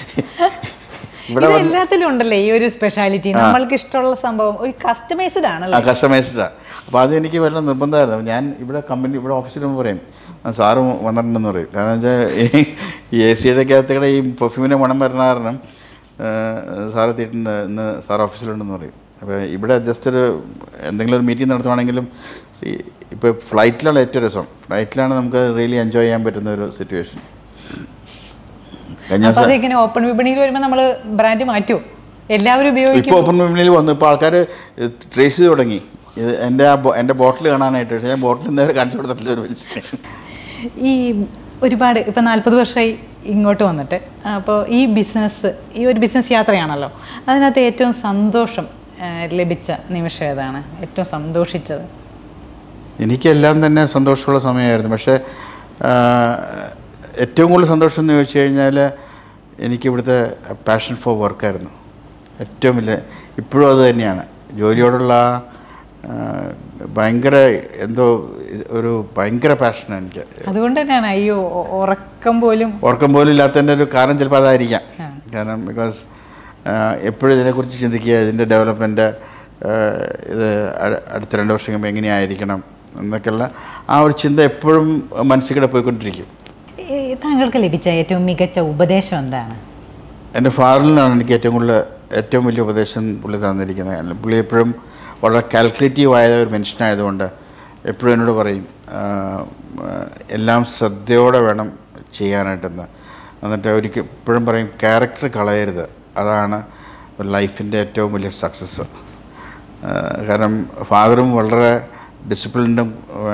ഇവിടെ ഇത് വന്ന് എല്ലാത്തിലും ഉണ്ടല്ലേ ഈ ഒരു സ്പെഷ്യാലിറ്റി നമ്മൾക്ക് ഇഷ്ടമുള്ള സംഭവം ഒരു കസ്റ്റമൈസ്ഡ് ആ ആണല്ലോ കസ്റ്റമൈസ്ഡാണ് അപ്പോൾ അത് എനിക്ക് വല്ല നിർബന്ധമായിരുന്നു അപ്പോൾ ഞാൻ ഇവിടെ കമ്പനി ഇവിടെ ഓഫീസിൽ നിന്ന് പറയും "ആ, സാറ് വന്നിട്ടുണ്ടെന്ന് പറയും കാരണം വെച്ചാൽ ഈ എ സിയുടെ അകത്തുകൂടെ ഈ പെർഫ്യൂമിൻ്റെ മണം വരുന്ന കാരണം ആ, സാറ് എത്തിയിട്ടുണ്ട് ഇന്ന് സാർ ഓഫീസിലുണ്ടെന്ന് പറയും അപ്പോൾ ഇവിടെ ജസ്റ്റ് ഒരു എന്തെങ്കിലും ഒരു മീറ്റിംഗ് നടത്തുവാണെങ്കിലും ഇപ്പോൾ ഫ്ലൈറ്റിലാണ് ഏറ്റവും രസം ഫ്ലൈറ്റിലാണ് നമുക്ക് റിയലി എൻജോയ് ചെയ്യാൻ പറ്റുന്ന ഒരു സിറ്റുവേഷൻ കഴിഞ്ഞ അപ്പൊ ദിവസം അതിങ്ങനെ ഓപ്പൺ വിപണിയിൽ വരുമ്പോൾ നമ്മൾ ബ്രാൻഡ് മാറ്റുമോ എല്ലാവരും ഇപ്പോൾ ഉപയോഗിക്കും ഓപ്പൺ വിപണിയിൽ വന്നു ഇപ്പോൾ ആൾക്കാർ ട്രേസ് ചെയ്ത് തുടങ്ങി ഇത് എൻ്റെ ആ ബോ- എൻ്റെ ബോട്ടിൽ കാണാനായിട്ട് പക്ഷേ ഞാൻ ബോട്ടിൽ നേരെ കാണിച്ചു കൊടുത്തിട്ടില്ല ഒരു മനുഷ്യനെ ഈ ഒരുപാട് ഇപ്പം നാൽപ്പത് വർഷമായി ഇങ്ങോട്ട് വന്നിട്ട് അപ്പോൾ ഈ ബിസിനസ് ഈ ഒരു ബിസിനസ് യാത്രയാണല്ലോ അതിനകത്ത് ഏറ്റവും സന്തോഷം ആ, ലഭിച്ച നിമിഷം ഏതാണ് ഏറ്റവും സന്തോഷിച്ചത് എനിക്കെല്ലാം തന്നെ സന്തോഷമുള്ള സമയമായിരുന്നു പക്ഷേ ആ, ഏറ്റവും കൂടുതൽ സന്തോഷം എന്ന് ചോദിച്ചു കഴിഞ്ഞാൽ എനിക്ക് ഇവിടുത്തെ പാഷൻ ഫോർ വർക്കായിരുന്നു ഏറ്റവും വലിയ ഇപ്പോഴും അത് തന്നെയാണ് ജോലിയോടുള്ള ആ, ആ, ഭയങ്കര എന്തോ ഇത് ഒരു ഭയങ്കര പാഷനാണ് എനിക്ക് അതുകൊണ്ട് തന്നെയാണ് അയ്യോ ഉ- ഉറക്കം പോലും ഓർക്കം പോലും ഇല്ലാത്തതിൻ്റെ ഒരു കാരണം ചിലപ്പോൾ അതായിരിക്കാം ആ. കാരണം ബിക്കോസ് എപ്പോഴും ഇതിനെക്കുറിച്ച് ചിന്തിക്കുക ഇതിൻ്റെ ഡെവലപ്മെൻറ്റ് ഇത് അ- അടുത്ത രണ്ട് വർഷം കഴിയുമ്പോൾ എങ്ങനെയായിരിക്കണം എന്നൊക്കെയുള്ള ആ ഒരു ചിന്ത എപ്പോഴും മനസ്സിൽ കൂടെ പോയിക്കൊണ്ടിരിക്കും ഈ താങ്കൾക്ക് ലഭിച്ച ഏറ്റവും മികച്ച ഉപദേശം എന്താണ് എൻ്റെ ഫാദറിൽ നിന്നാണ് എനിക്ക് ഏറ്റവും കൂടുതൽ ഏറ്റവും വലിയ ഉപദേശം പുള്ളി തന്നിരിക്കുന്നത് കാരണം പുള്ളി എപ്പോഴും വളരെ കാൽക്കുലേറ്റീവ് ആയ ഒരു മനുഷ്യനായതുകൊണ്ട് എപ്പോഴും എന്നോട് പറയും ആ, ആ, എല്ലാം ശ്രദ്ധയോടെ വേണം ചെയ്യാനായിട്ടെന്ന് എന്നിട്ട് ഒരിക്കൽ എപ്പോഴും പറയും ക്യാരക്ടർ കളയരുത് അതാണ് ഒരു ലൈഫിൻ്റെ ഏറ്റവും വലിയ സക്സസ് കാരണം ഫാദറും വളരെ ഡിസിപ്ലിൻഡും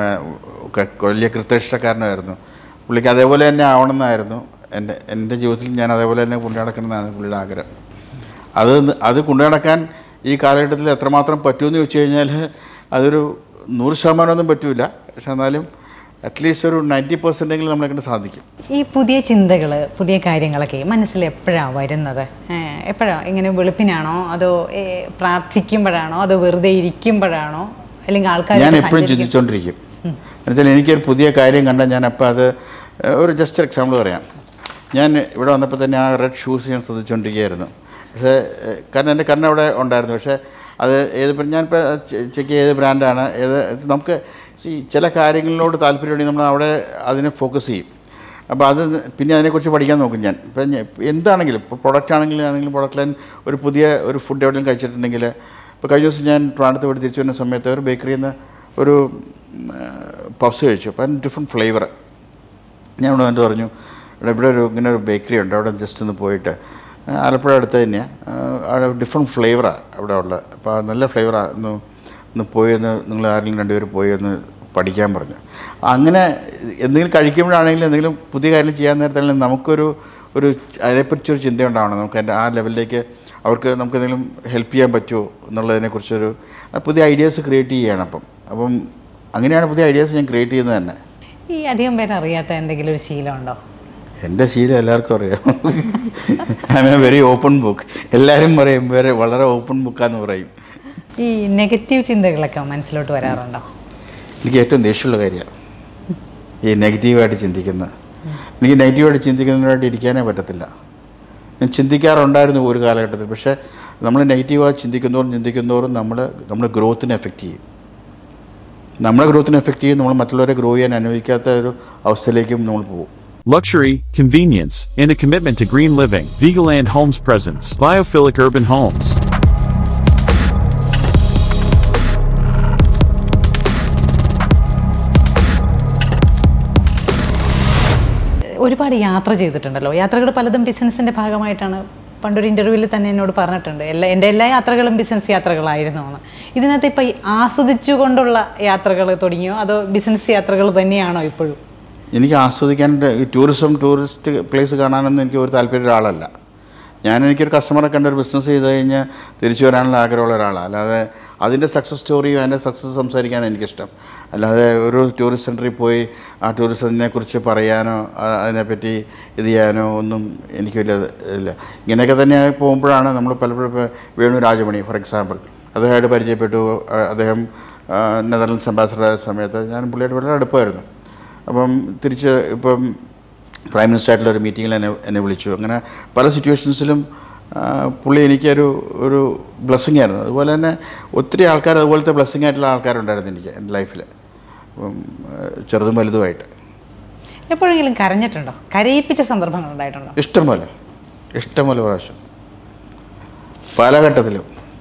വലിയ കൃത്യനിഷ്ഠക്കാരനുമായിരുന്നു പുള്ളിക്ക് അതേപോലെ തന്നെ ആവണമെന്നായിരുന്നു എൻ്റെ എൻ്റെ ജീവിതത്തിൽ ഞാൻ അതേപോലെ തന്നെ കൊണ്ടു നടക്കണമെന്നാണ് പുള്ളിയുടെ ആഗ്രഹം അത് ന- അത് കൊണ്ടു നടക്കാൻ ഈ കാലഘട്ടത്തിൽ എത്രമാത്രം പറ്റുമെന്ന് ചോദിച്ചു കഴിഞ്ഞാൽ അതൊരു നൂറ് ശതമാനമൊന്നും പറ്റില്ല പക്ഷെ എന്നാലും അറ്റ്ലീസ്റ്റ് ഒരു നയൻറ്റി പെർസെൻറ്റെങ്കിലും നമ്മളെ കൊണ്ട് സാധിക്കും ഈ പുതിയ ചിന്തകൾ പുതിയ കാര്യങ്ങളൊക്കെ മനസ്സിൽ എപ്പോഴാണ് വരുന്നത് എപ്പോഴാണ് ഇങ്ങനെ വെളുപ്പിനാണോ അതോ ഏ, പ്രാർത്ഥിക്കുമ്പോഴാണോ അതോ വെറുതെ ഇരിക്കുമ്പോഴാണോ അല്ലെങ്കിൽ ആൾക്കാർ ഞാൻ എപ്പോഴും ചിന്തിച്ചുകൊണ്ടിരിക്കും എന്നുവെച്ചാൽ എനിക്കൊരു പുതിയ കാര്യം കണ്ടാൽ ഞാൻ അപ്പോൾ അത് ഏഹ്, ഒരു ജസ്റ്റ് എക്സാമ്പിൾ പറയാം ഞാൻ ഇവിടെ വന്നപ്പോൾ തന്നെ ആ റെഡ് ഷൂസ് ഞാൻ ശ്രദ്ധിച്ചുകൊണ്ടിരിക്കുകയായിരുന്നു പക്ഷേ ഏഹ്, കാരണം എൻ്റെ കണ്ണവിടെ ഉണ്ടായിരുന്നു പക്ഷേ അത് ഏത് ബ്ര- ഞാനിപ്പോൾ ചെക്ക് ഏത് ബ്രാൻഡാണ് ഏത് നമുക്ക് ഈ ചില കാര്യങ്ങളിലോട് താല്പര്യമുണ്ടെങ്കിൽ നമ്മൾ അവിടെ അതിനെ ഫോക്കസ് ചെയ്യും അപ്പോൾ അത് പിന്നെ അതിനെക്കുറിച്ച് പഠിക്കാൻ നോക്കും ഞാൻ ഇപ്പം ഞാൻ- എന്താണെങ്കിലും ഇപ്പോൾ പ്രൊഡക്റ്റ് ആണെങ്കിലും ആണെങ്കിലും പ്രൊഡക്റ്റ് ലൈൻ ഒരു പുതിയ ഒരു ഫുഡ് എവിടെയും കഴിച്ചിട്ടുണ്ടെങ്കിൽ ഇപ്പോൾ കഴിഞ്ഞ ദിവസം ഞാൻ ട്രാൻഡത്ത് പോയി തിരിച്ചു വരുന്ന സമയത്ത് ഒരു ബേക്കറിയിൽ നിന്ന് ഒരു പഫ്സ് കഴിച്ചു അപ്പം അതിന് ഡിഫറെൻറ്റ് ഫ്ലേവർ ഞാൻ ഇവിടെ വന്നിട്ട് പറഞ്ഞു ഇവിടെ ഇവിടെ ഒരു ഇങ്ങനെ ഒരു ബേക്കറി ഉണ്ട് അവിടെ ജസ്റ്റ് ഒന്ന് പോയിട്ട് ആ, ആലപ്പുഴ അടുത്ത് തന്നെയാണ് അവിടെ ഡിഫറെൻറ്റ് ഫ്ലേവറാണ് അവിടെ ഉള്ളത് അപ്പോൾ ആ നല്ല ഫ്ലേവറാണ് ഒന്ന് ഒന്ന് പോയി ഒന്ന് നിങ്ങൾ ആരെങ്കിലും രണ്ടുപേരും പോയി ഒന്ന് പഠിക്കാൻ പറഞ്ഞു അങ്ങനെ എന്തെങ്കിലും കഴിക്കുമ്പോഴാണെങ്കിലും എന്തെങ്കിലും പുതിയ കാര്യം ചെയ്യാൻ നേരത്താണെങ്കിലും നമുക്കൊരു ഒരു അതിനെപ്പറ്റി ഒരു ചിന്ത ഉണ്ടാവണം നമുക്ക് അതിൻ്റെ ആ ലെവലിലേക്ക് അവർക്ക് നമുക്ക് എന്തെങ്കിലും ഹെൽപ്പ് ചെയ്യാൻ പറ്റുമോ എന്നുള്ളതിനെക്കുറിച്ചൊരു ആ പുതിയ ഐഡിയാസ് ക്രിയേറ്റ് ചെയ്യുകയാണ് അപ്പം അപ്പം അങ്ങനെയാണ് പുതിയ ഐഡിയാസ് ഞാൻ ക്രിയേറ്റ് ചെയ്യുന്നത് തന്നെ ഈ അധികം പേര് അറിയാത്ത എന്തെങ്കിലും ഒരു ശീലമുണ്ടോ എൻ്റെ ശീലം എല്ലാവർക്കും അറിയാം I am a very open book എല്ലാവരും പറയും വേറെ വളരെ ഓപ്പൺ ബുക്കാന്ന് പറയും ഈ നെഗറ്റീവ് ചിന്തകളൊക്കെ മനസ്സിലോട്ട് വരാറുണ്ടോ എനിക്ക് ഏറ്റവും ദേഷ്യമുള്ള കാര്യമാണ് ഈ നെഗറ്റീവായിട്ട് ചിന്തിക്കുന്നത് എനിക്ക് നെഗറ്റീവായിട്ട് ചിന്തിക്കുന്നതിനായിട്ട് ഇരിക്കാനേ പറ്റത്തില്ല ഞാൻ ചിന്തിക്കാറുണ്ടായിരുന്നു ഒരു കാലഘട്ടത്തിൽ പക്ഷേ നമ്മൾ നെഗറ്റീവായി ചിന്തിക്കുന്നതോറും ചിന്തിക്കുന്നതോറും നമ്മൾ നമ്മുടെ ഗ്രോത്തിനെ എഫക്റ്റ് ചെയ്യും നമ്മളെ ഗ്രോത്തിനെ എഫക്റ്റ് ചെയ്യും നമ്മൾ മറ്റുള്ളവരെ ഗ്രോ ചെയ്യാൻ അനുവദിക്കാത്ത ഒരു അവസ്ഥയിലേക്കും നമ്മൾ പോകും Luxury, convenience, and a commitment to green living. Vigaland Homes presents Biophilic Urban Homes. ഒരുപാട് യാത്ര ചെയ്തിട്ടുണ്ടല്ലോ യാത്രകൾ പലതും ബിസിനസ്സിന്റെ ഭാഗമായിട്ടാണ് പണ്ടൊരു ഇന്റർവ്യൂവിൽ തന്നെ എന്നോട് പറഞ്ഞിട്ടുണ്ട് എല്ലാ എൻ്റെ എല്ലാ യാത്രകളും ബിസിനസ് യാത്രകളായിരുന്നു എന്ന് ഇതിനകത്ത് ഇപ്പം ഈ ആസ്വദിച്ചുകൊണ്ടുള്ള യാത്രകൾ തുടങ്ങിയോ അതോ ബിസിനസ് യാത്രകൾ തന്നെയാണോ ഇപ്പോഴും എനിക്ക് ആസ്വദിക്കാൻ ഈ ടൂറിസം ടൂറിസ്റ്റ് പ്ലേസ് കാണാനൊന്നും എനിക്ക് ഒരു താല്പര്യം ഒരാളല്ല ഞാൻ എനിക്കൊരു കസ്റ്റമറെ കണ്ട് ഒരു ബിസിനസ് ചെയ്ത് കഴിഞ്ഞാൽ തിരിച്ചു വരാനുള്ള ആഗ്രഹമുള്ള ഒരാളാണ് അല്ലാതെ അതിൻ്റെ സക്സസ് സ്റ്റോറിയും അതിൻ്റെ സക്സസ് സംസാരിക്കാനാണ് എനിക്കിഷ്ടം അല്ലാതെ ഒരു ടൂറിസ്റ്റ് സെൻറ്ററിൽ പോയി ആ ടൂറിസത്തിനെ കുറിച്ച് പറയാനോ ആ- അതിനെപ്പറ്റി ഇത് ചെയ്യാനോ ഒന്നും എനിക്ക് വലിയ ഇല്ല ഇങ്ങനെയൊക്കെ തന്നെ പോകുമ്പോഴാണ് നമ്മൾ പലപ്പോഴും ഇപ്പോൾ വേണു രാജമണി ഫോർ എക്സാമ്പിൾ അദ്ദേഹമായിട്ട് പരിചയപ്പെട്ടു ആ, അദ്ദേഹം ആ, നെതർലൻഡ്സ് അംബാസഡർ ആയ സമയത്ത് ഞാൻ പുള്ളിയായിട്ട് വളരെ അടുപ്പമായിരുന്നു അപ്പം തിരിച്ച് ഇപ്പം പ്രൈം മിനിസ്റ്റർ ആയിട്ടുള്ള ഒരു മീറ്റിങ്ങിൽ എന്നെ എന്നെ വിളിച്ചു അങ്ങനെ പല സിറ്റുവേഷൻസിലും ആ, പുള്ളി എനിക്കൊരു ഒരു ബ്ലെസ്സിങ് ആയിരുന്നു അതുപോലെ തന്നെ ഒത്തിരി ആൾക്കാർ അതുപോലത്തെ ബ്ലെസ്സിങ് ആയിട്ടുള്ള ആൾക്കാരുണ്ടായിരുന്നു എനിക്ക് എൻ്റെ ലൈഫിൽ അപ്പം ആ, ചെറുതും വലുതുമായിട്ട് എപ്പോഴെങ്കിലും കരഞ്ഞിട്ടുണ്ടോ കരയിപ്പിച്ച സന്ദർഭങ്ങൾ ഉണ്ടായിട്ടുണ്ടോ ഇഷ്ടംപോലെ ഇഷ്ടംപോലെ പ്രാവശ്യം പല ഘട്ടത്തിലും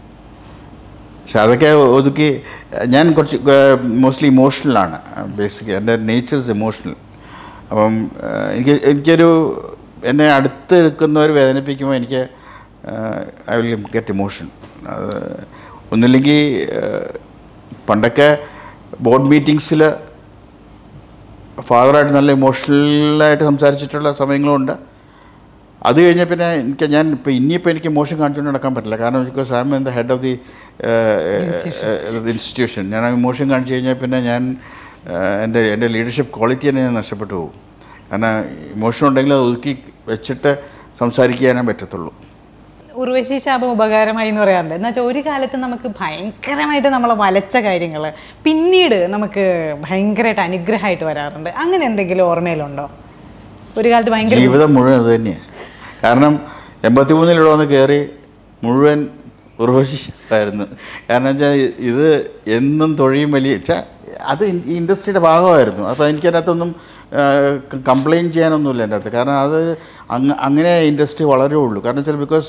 പക്ഷെ അതൊക്കെ ഒതുക്കി ഞാൻ കുറച്ച് മോസ്റ്റ്ലി ഇമോഷണലാണ് ബേസിക് എൻ്റെ നേച്ചേഴ്സ് ഇമോഷണൽ അപ്പം ആ, എനിക്ക് എനിക്കൊരു എന്നെ അടുത്ത് നിൽക്കുന്നവർ വേദനിപ്പിക്കുമ്പോൾ എനിക്ക് ഐ വിൽ ഗെറ്റ് ഇമോഷൻ അത് ഒന്നില്ലെങ്കിൽ ആ, പണ്ടൊക്കെ ബോർഡ് മീറ്റിങ്സിൽ ഫാദറായിട്ട് നല്ല ഇമോഷണലായിട്ട് സംസാരിച്ചിട്ടുള്ള സമയങ്ങളുണ്ട് അത് കഴിഞ്ഞ പിന്നെ എനിക്ക് ഞാൻ ഇപ്പോൾ ഇനിയിപ്പോൾ എനിക്ക് മോശം കാണിച്ചുകൊണ്ട് നടക്കാൻ പറ്റില്ല കാരണം because I am in the head of the institution ഞാൻ ആ ഇമോഷൻ കാണിച്ചു കഴിഞ്ഞാൽ പിന്നെ ഞാൻ ഏഹ്, എൻ്റെ എൻ്റെ ലീഡർഷിപ്പ് ക്വാളിറ്റി തന്നെ ഞാൻ നഷ്ടപ്പെട്ടു പോകും കാരണം ഇമോഷൻ ഉണ്ടെങ്കിൽ അത് ഒതുക്കി വെച്ചിട്ട് സംസാരിക്കാനേ പറ്റത്തുള്ളൂ ഉർവശി ശാപം ഉപകാരമായി എന്ന് പറയാറുണ്ട് എന്ന് വെച്ചാൽ ഒരു കാലത്ത് നമുക്ക് ഭയങ്കരമായിട്ട് നമ്മളെ വലച്ച കാര്യങ്ങൾ പിന്നീട് നമുക്ക് ഭയങ്കരമായിട്ട് അനുഗ്രഹമായിട്ട് വരാറുണ്ട് അങ്ങനെ എന്തെങ്കിലും ഓർമ്മയിലുണ്ടോ ഒരു കാലത്ത് ഭയങ്കര ജീവിതം മുഴുവൻ അത് തന്നെയാണ് കാരണം എൺപത്തി മൂന്നിൽ ഇവിടെ വന്ന് കയറി മുഴുവൻ ഉർവശിയായിരുന്നു കാരണം വെച്ചാൽ ഇത് എന്നും തൊഴിയും വലിയ വെച്ചാൽ അത് ഇൻ- ഈ ഇൻഡസ്ട്രിയുടെ ഭാഗമായിരുന്നു അപ്പോൾ എനിക്കതിനകത്തൊന്നും കംപ്ലയിൻറ്റ് ചെയ്യാനൊന്നുമില്ല എൻ്റെ അകത്ത് കാരണം അത് അങ്ങ് അങ്ങനെ ഇൻഡസ്ട്രി വളരുള്ളൂ കാരണം വെച്ചാൽ ബിക്കോസ്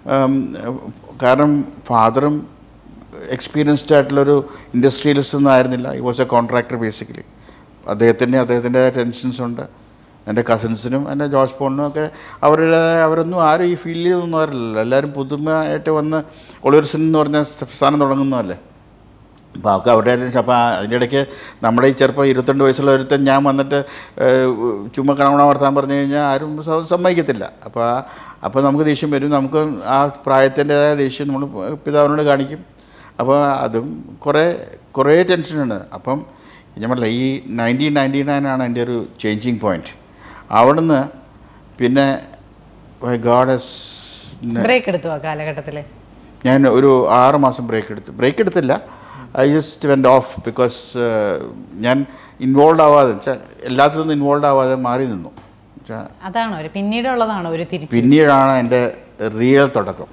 കാരണം ഫാദറും എക്സ്പീരിയൻസ്ഡ് ആയിട്ടുള്ളൊരു ഇൻഡസ്ട്രിയലിസ്റ്റ് ഒന്നും ആയിരുന്നില്ല ഈ വാസ് എ കോൺട്രാക്ടർ ബേസിക്കലി അദ്ദേഹത്തിൻ്റെ അദ്ദേഹത്തിൻ്റെ ടെൻഷൻസ് ഉണ്ട് എൻ്റെ കസിൻസിനും എൻ്റെ ജോർജ് പോണിനും ഒക്കെ അവരുടെ അവരൊന്നും ആരും ഈ ഫീൽഡിൽ ഒന്നും അറിയില്ലല്ലോ എല്ലാവരും പുതുമയായിട്ട് വന്ന് ഒളിവർസൻ എന്ന് പറഞ്ഞ സ്ഥാനം തുടങ്ങുന്നതല്ലേ അപ്പോൾ അവർക്ക് അവരുടെ അപ്പോൾ അതിൻ്റെ ഇടയ്ക്ക് നമ്മുടെ ഈ ചെറുപ്പം ഇരുപത്തിരണ്ട് വയസ്സുള്ള ഒരുത്തൻ ഞാൻ വന്നിട്ട് ഏഹ്, ചുമ്മാ കണവണ വർത്താൻ പറഞ്ഞു കഴിഞ്ഞാൽ ആരും സ- സമ്മതിക്കത്തില്ല അപ്പോൾ ആ- അപ്പോൾ നമുക്ക് ദേഷ്യം വരും നമുക്ക് ആ പ്രായത്തിൻ്റെതായ ദേഷ്യം നമ്മൾ പിതാവിനോട് കാണിക്കും അപ്പോൾ അതും കുറേ കുറേ ടെൻഷനുണ്ട് അപ്പം ഞാൻ പറഞ്ഞില്ല ഈ നയൻറ്റീൻ നയൻറ്റി നയൻ ആണ് എൻ്റെ ഒരു ചേഞ്ചിങ് പോയിൻറ്റ് അവിടുന്ന് പിന്നെ ഗാഡസ് ബ്രേക്ക് എടുത്തു ആ കാലഘട്ടത്തിൽ ഞാൻ ഒരു ആറ് മാസം ബ്രേക്ക് എടുത്തു ബ്രേക്ക് എടുത്തില്ല I just went off because ഞാൻ ഇൻവോൾവ് ആവാതെ വെച്ചാൽ എല്ലാത്തിലൊന്നും ഇൻവോൾവ് ആവാതെ മാറി നിന്നു വെച്ചാൽ അതാണോ ഒരു പിന്നീടുള്ളതാണോ ഒരു തിരിച്ചു പിന്നീടാണ് എൻ്റെ റിയൽ തുടക്കം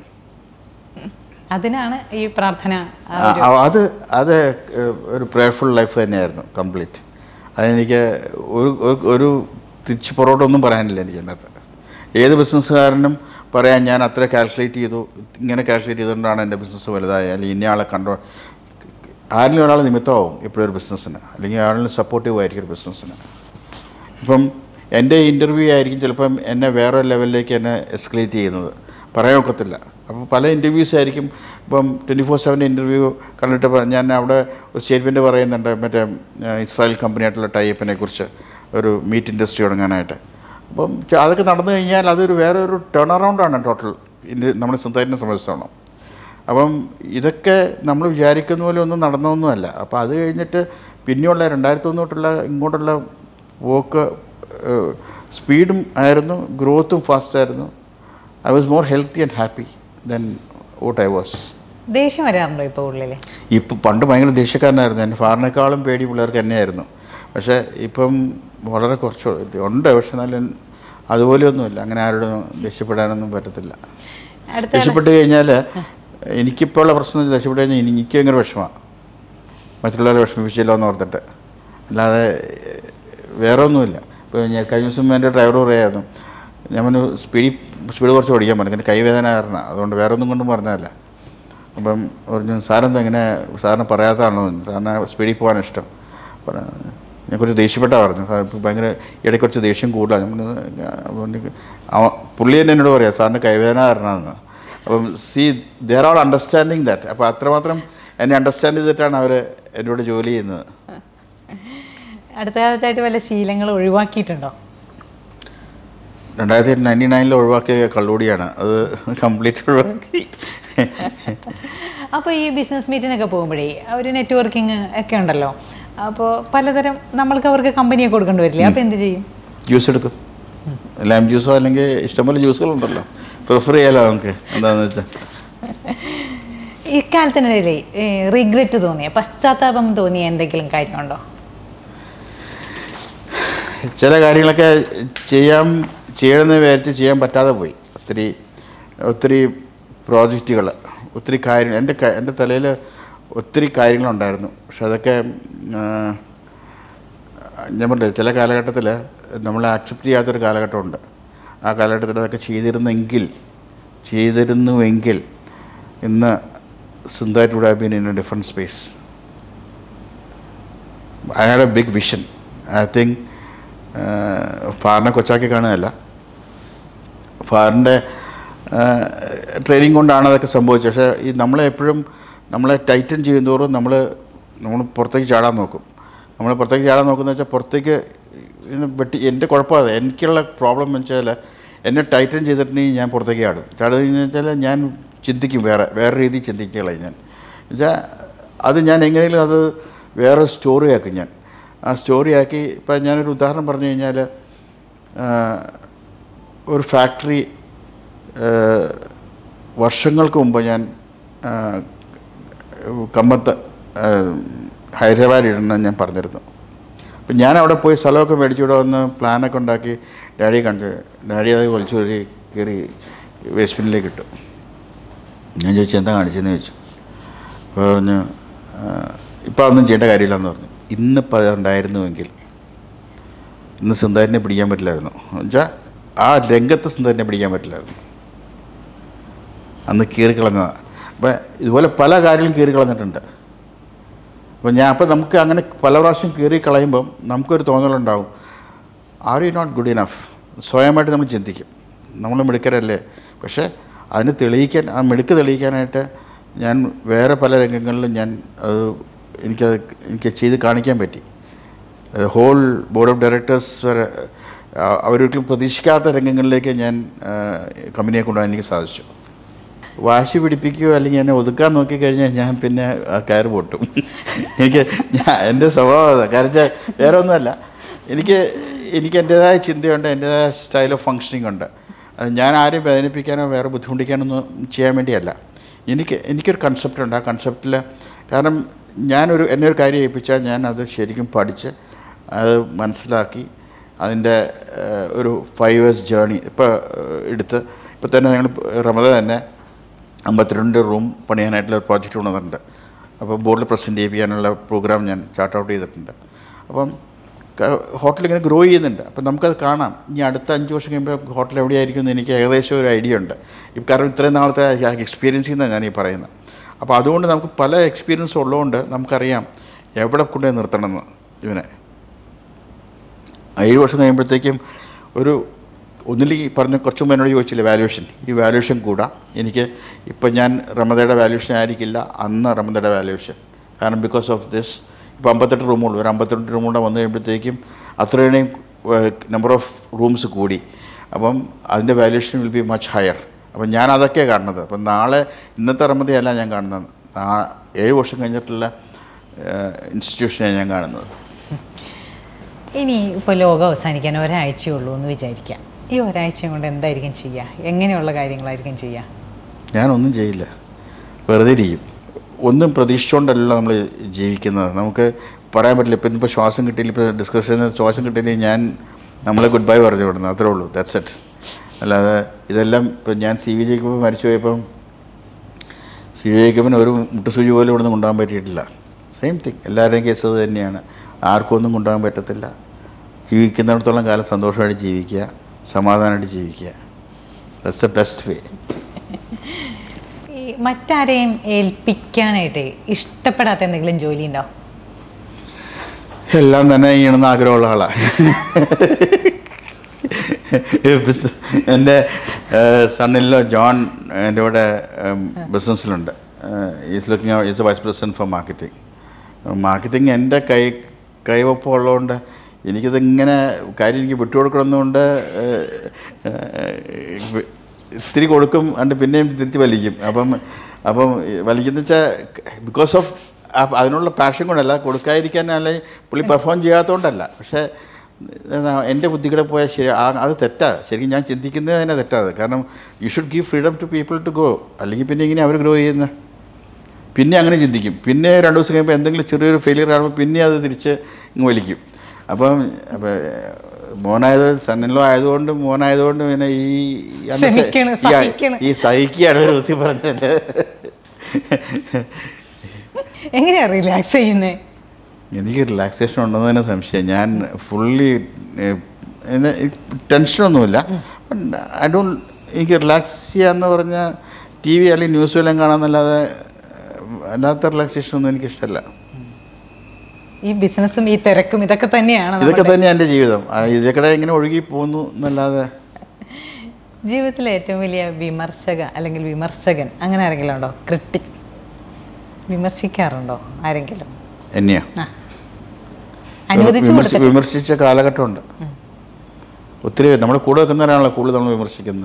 അതിനാണ് ഈ പ്രാർത്ഥന ആ ആ, ആ, അത് അത് ഏഹ്, ഒരു പ്രേയർഫുൾ ലൈഫ് തന്നെയായിരുന്നു കംപ്ലീറ്റ് അതെനിക്ക് ഒരു ഒരു- ഒരു തിരിച്ച് പുറകോട്ടൊന്നും പറയാനില്ല എനിക്ക് അതിനകത്ത് ഏത് ബിസിനസ്സുകാരനും പറയാൻ ഞാൻ അത്ര കാൽക്കുലേറ്റ് ചെയ്തു ഇങ്ങനെ കാൽക്കുലേറ്റ് ചെയ്തുകൊണ്ടാണ് എൻ്റെ ബിസിനസ് വലുതായ അല്ലെങ്കിൽ ഇന്ന ആളെ കണ്ടോ ആരെങ്കിലും ഒരാൾ നിമിത്തമാവും എപ്പോഴും ഒരു ബിസിനസ്സിന് അല്ലെങ്കിൽ ആരെങ്കിലും സപ്പോർട്ടീവ് ആയിരിക്കും ഒരു ബിസിനസ്സിന് ഇപ്പം എൻ്റെ ഇൻ്റർവ്യൂ ആയിരിക്കും ചിലപ്പം എന്നെ വേറെ ലെവലിലേക്ക് എന്നെ എസ്കലേറ്റ് ചെയ്യുന്നത് പറയാൻ ഒക്കത്തില്ല അപ്പോൾ പല ഇൻ്റർവ്യൂസ് ആയിരിക്കും ഇപ്പം ട്വൻറ്റി ഫോർ സെവൻ ഇൻ്റർവ്യൂ കണ്ടിട്ട് പ- ഞാൻ അവിടെ ഒരു സ്റ്റേറ്റ്മെൻറ്റ് പറയുന്നുണ്ട് മറ്റേ ആ, ഇസ്രായേൽ കമ്പനിയായിട്ടുള്ള ടൈപ്പിനെ കുറിച്ച് ഒരു മീറ്റ് ഇൻഡസ്ട്രി തുടങ്ങാനായിട്ട് അപ്പം ച- അതൊക്കെ നടന്നു കഴിഞ്ഞാൽ അതൊരു വേറെ ഒരു ടേൺ അറൗണ്ടാണ് ടോട്ടൽ ഇന്ത്യ നമ്മുടെ സ്വന്തമായിട്ടിനെ സംബന്ധിച്ചോളം അപ്പം ഇതൊക്കെ നമ്മൾ വിചാരിക്കുന്ന പോലെ ഒന്നും നടന്നൊന്നുമല്ല അപ്പോൾ അത് കഴിഞ്ഞിട്ട് പിന്നെയുള്ള രണ്ടായിരത്തി തൊണ്ണൂട്ടുള്ള ഇങ്ങോട്ടുള്ള വോക്ക് സ്പീഡും ആയിരുന്നു ഗ്രോത്തും ഫാസ്റ്റ് ആയിരുന്നു I was more healthy and happy then what I was ദേഷ്യം വരാറുണ്ടോ ഇപ്പോൾ ഉള്ളിൽ ഇപ്പം പണ്ട് ഭയങ്കര ദേഷ്യക്കാരനായിരുന്നു എൻ്റെ ഫാറിനേക്കാളും പേടി പിള്ളേർക്ക് എന്നെയായിരുന്നു പക്ഷേ ഇപ്പം വളരെ കുറച്ച് ഉണ്ട് പക്ഷെ എന്നാലും അതുപോലെയൊന്നുമില്ല അങ്ങനെ ആരോടും ദേഷ്യപ്പെടാനൊന്നും പറ്റത്തില്ല അടുത്ത ദേഷ്യപ്പെട്ട് കഴിഞ്ഞാൽ എനിക്കിപ്പോൾ ഉള്ള പ്രശ്നം എന്ന് ദേഷ്യപ്പെട്ട് കഴിഞ്ഞാൽ എനിക്ക് ഭയങ്കര വിഷമമാണ് മറ്റുള്ളവരെ വിഷമിപ്പിച്ചില്ല എന്ന് ഓർത്തിട്ട് അല്ലാതെ ഏഹ്, വേറെ ഒന്നുമില്ല ഇപ്പോൾ ഞാൻ കഴിഞ്ഞ ദിവസം എൻ്റെ ഡ്രൈവർ പറയായിരുന്നു ഞാൻ പറഞ്ഞു സ്പീഡിൽ സ്പീഡ് കുറച്ച് ഓടിക്കാൻ പറഞ്ഞു എൻ്റെ കൈവേദന കാരണം അതുകൊണ്ട് വേറെ ഒന്നും കൊണ്ടും പറഞ്ഞതല്ല അപ്പം പറഞ്ഞു സാറെന്താ ഇങ്ങനെ സാറിന് പറയാത്തതാണോ സാറിന് സ്പീഡിൽ പോകാൻ ഇഷ്ടം പറഞ്ഞു ഞാൻ കുറച്ച് ദേഷ്യപ്പെട്ടാ പറഞ്ഞു സാർ ഇപ്പം ഭയങ്കര ഇടയ്ക്ക് കുറച്ച് ദേഷ്യം കൂടുതലാണ് ഞാൻ പറഞ്ഞു, അപ്പോൾ എനിക്ക് അവ- പുള്ളി തന്നെ എന്നോട് പറയാം സാറിന് കൈവേദന കാരണമാണ് അപ്പം see they're all understanding that അപ്പോൾ അത്രമാത്രം എന്നെ അണ്ടർസ്റ്റാൻഡ് ചെയ്തിട്ടാണ് അവർ എന്നോട് ജോലി ചെയ്യുന്നത് അടുത്ത കാലത്തായിട്ട് വല്ല ശീലങ്ങൾ ഒഴിവാക്കിയിട്ടുണ്ടോ രണ്ടായിരത്തി നയൻറ്റി നയനിൽ ഒഴിവാക്കിയ കള്ളുകൂടിയാണ് അത് കംപ്ലീറ്റ് ഒഴിവാക്കി അപ്പോൾ ഈ ബിസിനസ് മീറ്റിനൊക്കെ പോകുമ്പോഴേ ഒരു നെറ്റ്വർക്കിംഗ് ഒക്കെ ഉണ്ടല്ലോ അപ്പോൾ പലതരം നമ്മൾക്ക് അവർക്ക് കമ്പനിയെ കൊടുക്കേണ്ടി വരില്ലേ അപ്പോൾ എന്ത് ചെയ്യും ജ്യൂസ് എടുക്കും ലൈം ജ്യൂസോ അല്ലെങ്കിൽ ഇഷ്ടംപോലെ ജ്യൂസുകളുണ്ടല്ലോ പ്രിഫർ ചെയ്യാലോ നമുക്ക് എന്താണെന്ന് വെച്ചാൽ ഇക്കാലത്തിനിടയിലേ റിഗ്രറ്റ് തോന്നിയ പശ്ചാത്താപം തോന്നിയ എന്തെങ്കിലും കാര്യമുണ്ടോ ചില കാര്യങ്ങളൊക്കെ ചെയ്യാൻ ചെയ്യണമെന്ന് വിചാരിച്ച് ചെയ്യാൻ പറ്റാതെ പോയി ഒത്തിരി ഒത്തിരി പ്രോജക്റ്റുകൾ ഒത്തിരി കാര്യങ്ങൾ എൻ്റെ ക- എൻ്റെ തലയിൽ ഒത്തിരി കാര്യങ്ങളുണ്ടായിരുന്നു പക്ഷെ അതൊക്കെ ആ, ഞാൻ പറഞ്ഞില്ലേ ചില കാലഘട്ടത്തിൽ നമ്മൾ ആക്സെപ്റ്റ് ചെയ്യാത്തൊരു കാലഘട്ടമുണ്ട് ആ കാലഘട്ടത്തിൽ അതൊക്കെ ചെയ്തിരുന്നെങ്കിൽ ചെയ്തിരുന്നുവെങ്കിൽ ഇന്ന് so that would have been in a different space I had a big vision I think ഫാറിനെ കൊച്ചാക്കി കാണുകയല്ല ഫാറിൻ്റെ ട്രെയിനിങ് കൊണ്ടാണ് അതൊക്കെ സംഭവിച്ചത് പക്ഷേ ഈ നമ്മളെ എപ്പോഴും നമ്മളെ ടൈറ്റൻ ചെയ്യുന്തോറും നമ്മൾ നമ്മൾ പുറത്തേക്ക് ചാടാൻ നോക്കും നമ്മൾ പുറത്തേക്ക് ചാടാൻ നോക്കുന്നത് വെച്ചാൽ പുറത്തേക്ക് ഇന്ന് വെട്ടി എൻ്റെ കുഴപ്പമാണ് എനിക്കുള്ള പ്രോബ്ലം എന്ന് വെച്ചാൽ എന്നെ ടൈറ്റൻ ചെയ്തിട്ടുണ്ടെങ്കിൽ ഞാൻ പുറത്തേക്ക് ചാടും ചാടുകയെന്ന് വെച്ചാൽ ഞാൻ ചിന്തിക്കും വേറെ വേറെ രീതിയിൽ ചിന്തിക്കുകയുള്ളൂ ഞാൻ എന്നുവെച്ചാൽ അത് ഞാൻ എങ്ങനെയെങ്കിലും അത് വേറെ സ്റ്റോറി ആക്കും ഞാൻ ആ സ്റ്റോറി ആക്കി ഇപ്പം ഞാനൊരു ഉദാഹരണം പറഞ്ഞു കഴിഞ്ഞാൽ ഒരു ഫാക്ടറി വർഷങ്ങൾക്ക് മുമ്പ് ഞാൻ ആ, കമ്മത്ത് ആ, ഹൈദരാബാദ് ഇടണം ഞാൻ പറഞ്ഞിരുന്നു അപ്പം ഞാൻ അവിടെ പോയി സ്ഥലമൊക്കെ മേടിച്ചു ഇവിടെ വന്ന് പ്ലാനൊക്കെ ഉണ്ടാക്കി ഡാഡിയെ കണ്ട് ഡാഡി അത് വലിച്ചു കയറി കയറി വേസ്റ്റ് ബിന്നിലേക്ക് ഇട്ടു ഞാൻ ചോദിച്ചു എന്താ കാണിച്ചതെന്ന് ചോദിച്ചു അപ്പോൾ പറഞ്ഞു ഇപ്പം അതൊന്നും ചെയ്യേണ്ട കാര്യമില്ലെന്ന് പറഞ്ഞു ഇന്നിപ്പോൾ അത് ഉണ്ടായിരുന്നുവെങ്കിൽ ഇന്ന് സുന്ദരനെ പിടിക്കാൻ പറ്റില്ലായിരുന്നു എന്നുവെച്ചാൽ ആ രംഗത്ത് സുന്ദരനെ പിടിക്കാൻ പറ്റില്ലായിരുന്നു അന്ന് കീറിക്കളഞ്ഞതാണ് അപ്പം ഇതുപോലെ പല കാര്യങ്ങളും കീറിക്കളഞ്ഞിട്ടുണ്ട് അപ്പോൾ ഞാൻ അപ്പോൾ നമുക്ക് അങ്ങനെ പല പ്രാവശ്യം കീറി കളയുമ്പം നമുക്കൊരു തോന്നലുണ്ടാവും are you not good enough സ്വയമായിട്ട് നമ്മൾ ചിന്തിക്കും നമ്മൾ മിടുക്കരല്ലേ പക്ഷേ അതിന് തെളിയിക്കാൻ ആ മിടുക്ക് തെളിയിക്കാനായിട്ട് ഞാൻ വേറെ പല രംഗങ്ങളിലും ഞാൻ അത് എനിക്കത് എനിക്ക് ചെയ്ത് കാണിക്കാൻ പറ്റി ഹോൾ ബോർഡ് ഓഫ് ഡയറക്ടേഴ്സ് വരെ ആ, അവരൊരിക്കലും പ്രതീക്ഷിക്കാത്ത രംഗങ്ങളിലേക്ക് ഞാൻ ആ, കമ്പനിയെ കൊണ്ടുപോകാൻ എനിക്ക് സാധിച്ചു വാശി പിടിപ്പിക്കുകയോ അല്ലെങ്കിൽ എന്നെ ഒതുക്കാൻ നോക്കിക്കഴിഞ്ഞാൽ ഞാൻ പിന്നെ ആ കയറ് പൊട്ടും എനിക്ക് ഞാൻ എൻ്റെ സ്വഭാവം അതാ കാരണം വെച്ചാൽ വേറെ ഒന്നുമല്ല എനിക്ക് എനിക്ക് എൻ്റേതായ ചിന്തയുണ്ട് എൻ്റേതായ സ്റ്റൈൽ ഓഫ് ഫങ്ഷനിങ് ഉണ്ട് അത് ഞാൻ ആരെയും വേദനിപ്പിക്കാനോ വേറെ ബുദ്ധിമുട്ടിക്കാനോ ഒന്നും ചെയ്യാൻ വേണ്ടിയല്ല എനിക്ക് എനിക്കൊരു കൺസെപ്റ്റ് ഉണ്ട് ആ കൺസെപ്റ്റിൽ കാരണം ഞാനൊരു എന്നെ ഒരു കാര്യം ഏൽപ്പിച്ചാൽ ഞാൻ അത് ശരിക്കും പഠിച്ച് അത് മനസ്സിലാക്കി അതിൻ്റെ ഏഹ്, ഒരു ഫൈവ് ഇയേഴ്സ് ജേണി ഇപ്പോൾ എടുത്ത് ഇപ്പോൾ തന്നെ ഞങ്ങൾ റമദ തന്നെ അമ്പത്തിരണ്ട് റൂം പണിയാനായിട്ടുള്ള ഒരു പ്രോജക്റ്റ് കൊണ്ടുവന്നിട്ടുണ്ട് അപ്പോൾ ബോർഡിൽ പ്രസൻറ്റ് ചെയ്യാനുള്ള പ്രോഗ്രാം ഞാൻ ചാർട്ട് ഔട്ട് ചെയ്തിട്ടുണ്ട് അപ്പം ഹോട്ടൽ ഇങ്ങനെ ഗ്രോ ചെയ്യുന്നുണ്ട് അപ്പം നമുക്കത് കാണാം ഇനി അടുത്ത അഞ്ച് വർഷം കഴിയുമ്പോൾ ഹോട്ടൽ എവിടെയായിരിക്കും എന്ന് എനിക്ക് ഏകദേശം ഒരു ഐഡിയ ഉണ്ട് ഇപ്പം കാരണം ഇത്രയും നാളത്തെ എക്സ്പീരിയൻസ് ചെയ്യുന്നതാണ് ഞാൻ ഈ പറയുന്നത് അപ്പോൾ അതുകൊണ്ട് നമുക്ക് പല എക്സ്പീരിയൻസ് ഉള്ളതുകൊണ്ട് നമുക്കറിയാം എവിടെ കൊണ്ടുപോയി നിർത്തണമെന്ന് ഇവനെ ഏഴ് വർഷം കഴിയുമ്പോഴത്തേക്കും ഒരു ഒന്നില്ലെങ്കിൽ പറഞ്ഞ കുറച്ച് മുമ്പ് എന്നോട് ചോദിച്ചില്ല വാല്യുവേഷൻ ഈ വാല്യുവേഷൻ കൂടാം എനിക്ക് ഇപ്പം ഞാൻ റമദയുടെ വാല്യുവേഷൻ ആയിരിക്കില്ല അന്ന് റമദയുടെ വാല്യുവേഷൻ കാരണം ബിക്കോസ് ഓഫ് ദിസ് ഇപ്പോൾ അമ്പത്തെട്ട് റൂമുള്ളൂ ഒരു അമ്പത്തെട്ട് റൂമൂടെ വന്നു കഴിയുമ്പോഴത്തേക്കും അത്രയും നമ്പർ ഓഫ് റൂംസ് കൂടി അപ്പം അതിൻ്റെ valuation will be much higher അപ്പം ഞാൻ അതൊക്കെയാണ് കാണുന്നത് അപ്പം നാളെ ഇന്നത്തെ റമദയല്ല ഞാൻ കാണുന്നത് നാ ഏഴ് വർഷം കഴിഞ്ഞിട്ടുള്ള ഇൻസ്റ്റിറ്റ്യൂഷനെയാണ് ഞാൻ കാണുന്നത് ഇനി ഇപ്പോൾ ലോകം അവസാനിക്കാൻ ഒരാഴ്ചയേ ഉള്ളൂ എന്ന് വിചാരിക്കാം ഈ ഒരാഴ്ച കൊണ്ട് എന്തായിരിക്കും ചെയ്യുക എങ്ങനെയുള്ള കാര്യങ്ങളായിരിക്കും ചെയ്യുക ഞാനൊന്നും ചെയ്യില്ല വെറുതെ ഇരിക്കും ഒന്നും പ്രതീക്ഷിച്ചുകൊണ്ടല്ല നമ്മൾ ജീവിക്കുന്നത് നമുക്ക് പറയാൻ പറ്റില്ല ഇപ്പം ഇന്നിപ്പോൾ ശ്വാസം കിട്ടിയില്ല ഇപ്പോൾ ഡിസ്കഷൻ ശ്വാസം കിട്ടിയില്ലെങ്കിൽ ഞാൻ നമ്മളെ ഗുഡ് ബൈ പറഞ്ഞു വിടുന്നു അത്രേ ഉള്ളൂ ദാറ്റ്സ് ഇറ്റ് അല്ലാതെ ഇതെല്ലാം ഇപ്പം ഞാൻ സി വി ജയിക്കുമ്പോൾ മരിച്ചു പോയപ്പം സി വി ജയിക്കുമ്പോൾ ഒരു മുട്ടുസൂചി പോലും ഇവിടെ നിന്ന് കൊണ്ടുപോകാൻ പറ്റിയിട്ടില്ല സെയിം തിങ് എല്ലാവരുടെയും കേസ് അത് തന്നെയാണ് ആർക്കും ഒന്നും കൊണ്ടുപോകാൻ പറ്റത്തില്ല ജീവിക്കുന്നിടത്തോളം കാലം സന്തോഷമായിട്ട് ജീവിക്കുക സമാധാനമായിട്ട് ജീവിക്കുക ദാറ്റ്സ് ദ ബെസ്റ്റ് വേ ഈ മറ്റാരെയും ഏൽപ്പിക്കാനായിട്ട് ഇഷ്ടപ്പെടാത്ത എന്തെങ്കിലും ജോലി ഉണ്ടോ എല്ലാം തന്നെ ചെയ്യണമെന്ന് ആഗ്രഹമുള്ള ആളാണ് എൻ്റെ സണ്ണിലോ ജോൺ എൻ്റെ കൂടെ ബിസിനസ്സിലുണ്ട് is looking is vice president for marketing marketing എൻ്റെ കൈ കൈവപ്പം ഉള്ളതുകൊണ്ട് എനിക്കിത് ഇങ്ങനെ കാര്യം എനിക്ക് വിട്ടുകൊടുക്കണമെന്നുകൊണ്ട് ഏഹ്, ഏഹ്, ഇത്തിരി കൊടുക്കും അണ്ട് പിന്നെയും തിരിച്ച് വലിക്കും അപ്പം അപ്പം വലിക്കുന്ന വെച്ചാൽ ബിക്കോസ് ഓഫ് അതിനുള്ള പാഷൻ കൊണ്ടല്ല കൊടുക്കാതിരിക്കാൻ അല്ലെങ്കിൽ പുള്ളി പെർഫോം ചെയ്യാത്തതുകൊണ്ടല്ല പക്ഷേ എന്നാ, എൻ്റെ ബുദ്ധികളെ പോയാൽ ശരി ആ- അത് തെറ്റാണ് ശരിക്കും ഞാൻ ചിന്തിക്കുന്നത് തന്നെ തെറ്റാണ് കാരണം you should give freedom to people to grow അല്ലെങ്കിൽ പിന്നെ ഇങ്ങനെ അവർ ഗ്രോ ചെയ്യുന്നത് പിന്നെ അങ്ങനെ ചിന്തിക്കും പിന്നെ രണ്ട് ദിവസം കഴിയുമ്പോൾ എന്തെങ്കിലും ചെറിയൊരു ഫെയിലിയർ കാണുമ്പോൾ പിന്നെ അത് തിരിച്ച് ഇങ്ങ് വലിക്കും അപ്പം അപ്പം മോനായത് സണ്ണിലോ ആയതുകൊണ്ട് മോനായതുകൊണ്ട് പിന്നെ ഈ അന്ന് സ- ക്ഷമിക്കണം, ഈ- സഹിക്കണം. ഈ സഹിക്കുകയാണ് ഒരു ദിവസം പറഞ്ഞത് എങ്ങനെയാ റിലാക്സ് ചെയ്യുന്നേ എനിക്ക് റിലാക്സേഷൻ ഉണ്ടെന്ന് തന്നെ സംശയം ഞാൻ ഫുള്ളി ടെൻഷനൊന്നുമില്ല ഐ ഡോണ്ട് എനിക്ക് റിലാക്സ് ചെയ്യാന്ന് പറഞ്ഞാൽ ടി വി അല്ലെങ്കിൽ ന്യൂസ് വല്ലതും കാണാമെന്നല്ലാതെ ഏഹ്, അല്ലാത്ത റിലാക്സേഷൻ ഒന്നും എനിക്ക് ഇഷ്ടമല്ല ഈ ബിസിനസ്സും ഈ തിരക്കും ഇതൊക്കെ തന്നെയാണ് ഇതൊക്കെ നമ്മുടെ തന്നെയാണ് എൻ്റെ ജീവിതം ആ, ഇതൊക്കെ ഇങ്ങനെ ഒഴുകി പോകുന്നു എന്നല്ലാതെ ജീവിതത്തിലെ ഏറ്റവും വലിയ വിമർശക അല്ലെങ്കിൽ വിമർശകൻ അങ്ങനെ ആരെങ്കിലും ഉണ്ടോ ക്രിട്ടിക് വിമർശിക്കാറുണ്ടോ ആരെങ്കിലും എന്നെയോ ആ അനുവദിച്ചു വിമർശി- കൊടുത്തിട്ട് വിമർശിച്ച കാലഘട്ടമുണ്ട് ഒത്തിരി നമ്മുടെ കൂടെ വെക്കുന്നവരാണല്ലോ കൂടുതൽ നമ്മൾ വിമർശിക്കുന്നത്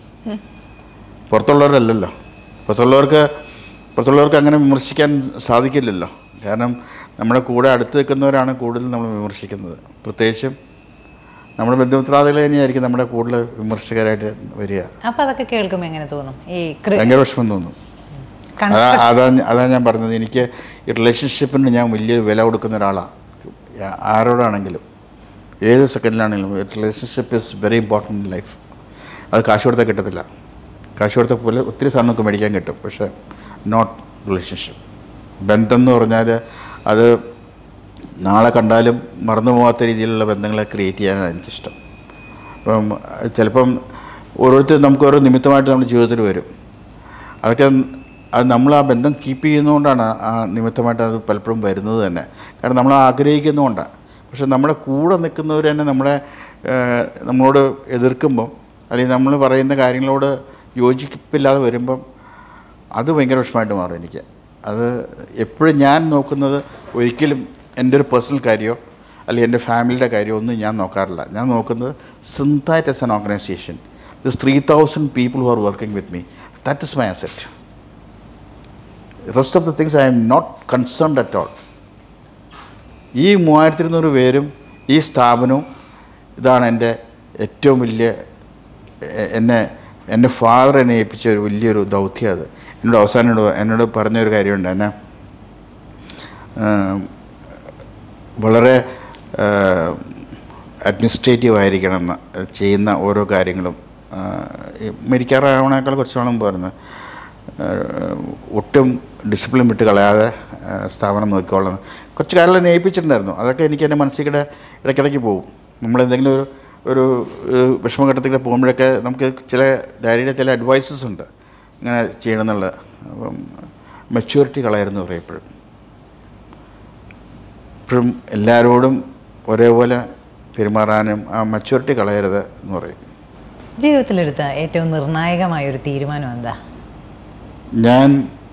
പുറത്തുള്ളവരല്ലല്ലോ പുറത്തുള്ളവർക്ക് പുറത്തുള്ളവർക്ക് അങ്ങനെ വിമർശിക്കാൻ സാധിക്കില്ലല്ലോ കാരണം നമ്മുടെ കൂടെ അടുത്ത് നിൽക്കുന്നവരാണ് കൂടുതൽ നമ്മൾ വിമർശിക്കുന്നത് പ്രത്യേകിച്ചും നമ്മുടെ ബന്ധുമിത്രാദികളെ തന്നെയായിരിക്കും നമ്മുടെ കൂടുതൽ വിമർശകരായിട്ട് വരിക അപ്പൊ അതൊക്കെ കേൾക്കുമ്പോൾ എങ്ങനെ തോന്നും ഈ ക്രി- ഭയങ്കര വിഷമം തോന്നും കൺ- അതാ അതാ അതാ ഞാൻ പറഞ്ഞത് എനിക്ക് ഈ റിലേഷൻഷിപ്പിന് ഞാൻ വലിയൊരു വില കൊടുക്കുന്ന ഒരാളാണ് ആരോടാണെങ്കിലും ഏത് സെക്കൻഡിലാണെങ്കിലും relationship is very important in life അത് കാശ് കൊടുത്താൽ കിട്ടത്തില്ല കാശ് കൊടുത്ത പോലെ ഒത്തിരി സാധനം നമുക്ക് മേടിക്കാൻ കിട്ടും പക്ഷേ നോട്ട് റിലേഷൻഷിപ്പ് ബന്ധം എന്ന് പറഞ്ഞാൽ അത് നാളെ കണ്ടാലും മറന്നു പോകാത്ത രീതിയിലുള്ള ബന്ധങ്ങളെ ക്രിയേറ്റ് ചെയ്യാനാണ് എനിക്കിഷ്ടം അപ്പം ചിലപ്പം ഓരോരുത്തരും നമുക്ക് ഓരോ നിമിത്തമായിട്ട് നമ്മുടെ ജീവിതത്തിൽ വരും അതൊക്കെ അത് നമ്മൾ ആ ബന്ധം കീപ്പ് ചെയ്യുന്നതുകൊണ്ടാണ് ആ നിമിത്തമായിട്ട് അത് പലപ്പോഴും വരുന്നത് തന്നെ കാരണം നമ്മൾ ആഗ്രഹിക്കുന്നതുകൊണ്ടാണ് പക്ഷെ നമ്മുടെ കൂടെ നിൽക്കുന്നവർ തന്നെ നമ്മളെ ഏഹ്, നമ്മളോട് എതിർക്കുമ്പം അല്ലെങ്കിൽ നമ്മൾ പറയുന്ന കാര്യങ്ങളോട് യോജിപ്പില്ലാതെ വരുമ്പം അത് ഭയങ്കര വിഷമമായിട്ട് മാറും എനിക്ക് അത് എപ്പോഴും ഞാൻ നോക്കുന്നത് ഒരിക്കലും എൻ്റെ ഒരു പേഴ്സണൽ കാര്യമോ അല്ലെങ്കിൽ എൻ്റെ ഫാമിലിയുടെ കാര്യമോ ഒന്നും ഞാൻ നോക്കാറില്ല ഞാൻ നോക്കുന്നത് since that is an organisation this three thousand people who are working with me that is my asset rest of the things I am not concerned at all ഈ മൂവായിരത്തി ഇരുന്നൂറ് പേരും ഈ സ്ഥാപനവും ഇതാണ് എൻ്റെ ഏറ്റവും വലിയ എ- എന്നെ എൻ്റെ ഫാദർ എന്നെ ഏൽപ്പിച്ച ഒരു വലിയൊരു ദൗത്യം അത് എന്നോട് അവസാനം എന്നോട് എന്നോട് പറഞ്ഞൊരു കാര്യമുണ്ട് എന്നെ ആം, വളരെ അഡ്മിനിസ്ട്രേറ്റീവ് ആയിരിക്കണം എന്ന് ചെയ്യുന്ന ഓരോ കാര്യങ്ങളും ആ, ഈ മരിക്കാറാവണേക്കാൾ കുറച്ച് നാളും പോരുന്നു ഒട്ടും ഡിസിപ്ലിൻ വിട്ട് കളയാതെ ആ, സ്ഥാപനം നോക്കിക്കോളണം കുറച്ച് കാര്യങ്ങൾ എന്നെ ഏൽപ്പിച്ചിട്ടുണ്ടായിരുന്നു അതൊക്കെ എനിക്ക് എൻ്റെ മനസ്സിൽ കൂടെ ഇടയ്ക്കിടയ്ക്ക് പോകും നമ്മളെന്തെങ്കിലും ഒരു ഒരു ഏഹ്, വിഷമഘട്ടത്തിൽ പോകുമ്പോഴൊക്കെ നമുക്ക് ചില ഡാഡിയുടെ ചില അഡ്വൈസസ് ഉണ്ട് ഇങ്ങനെ ചെയ്യണം എന്നുള്ളത് അപ്പം മെച്യൂരിറ്റി കളയരുതെന്ന് പറയും എപ്പോഴും എപ്പോഴും എല്ലാവരോടും ഒരേപോലെ പെരുമാറാനും ആ മെച്യൂരിറ്റി കളയരുത് എന്ന് പറയും ജീവിതത്തിലെടുത്ത ഏറ്റവും നിർണായകമായ ഒരു തീരുമാനം എന്താ ഞാൻ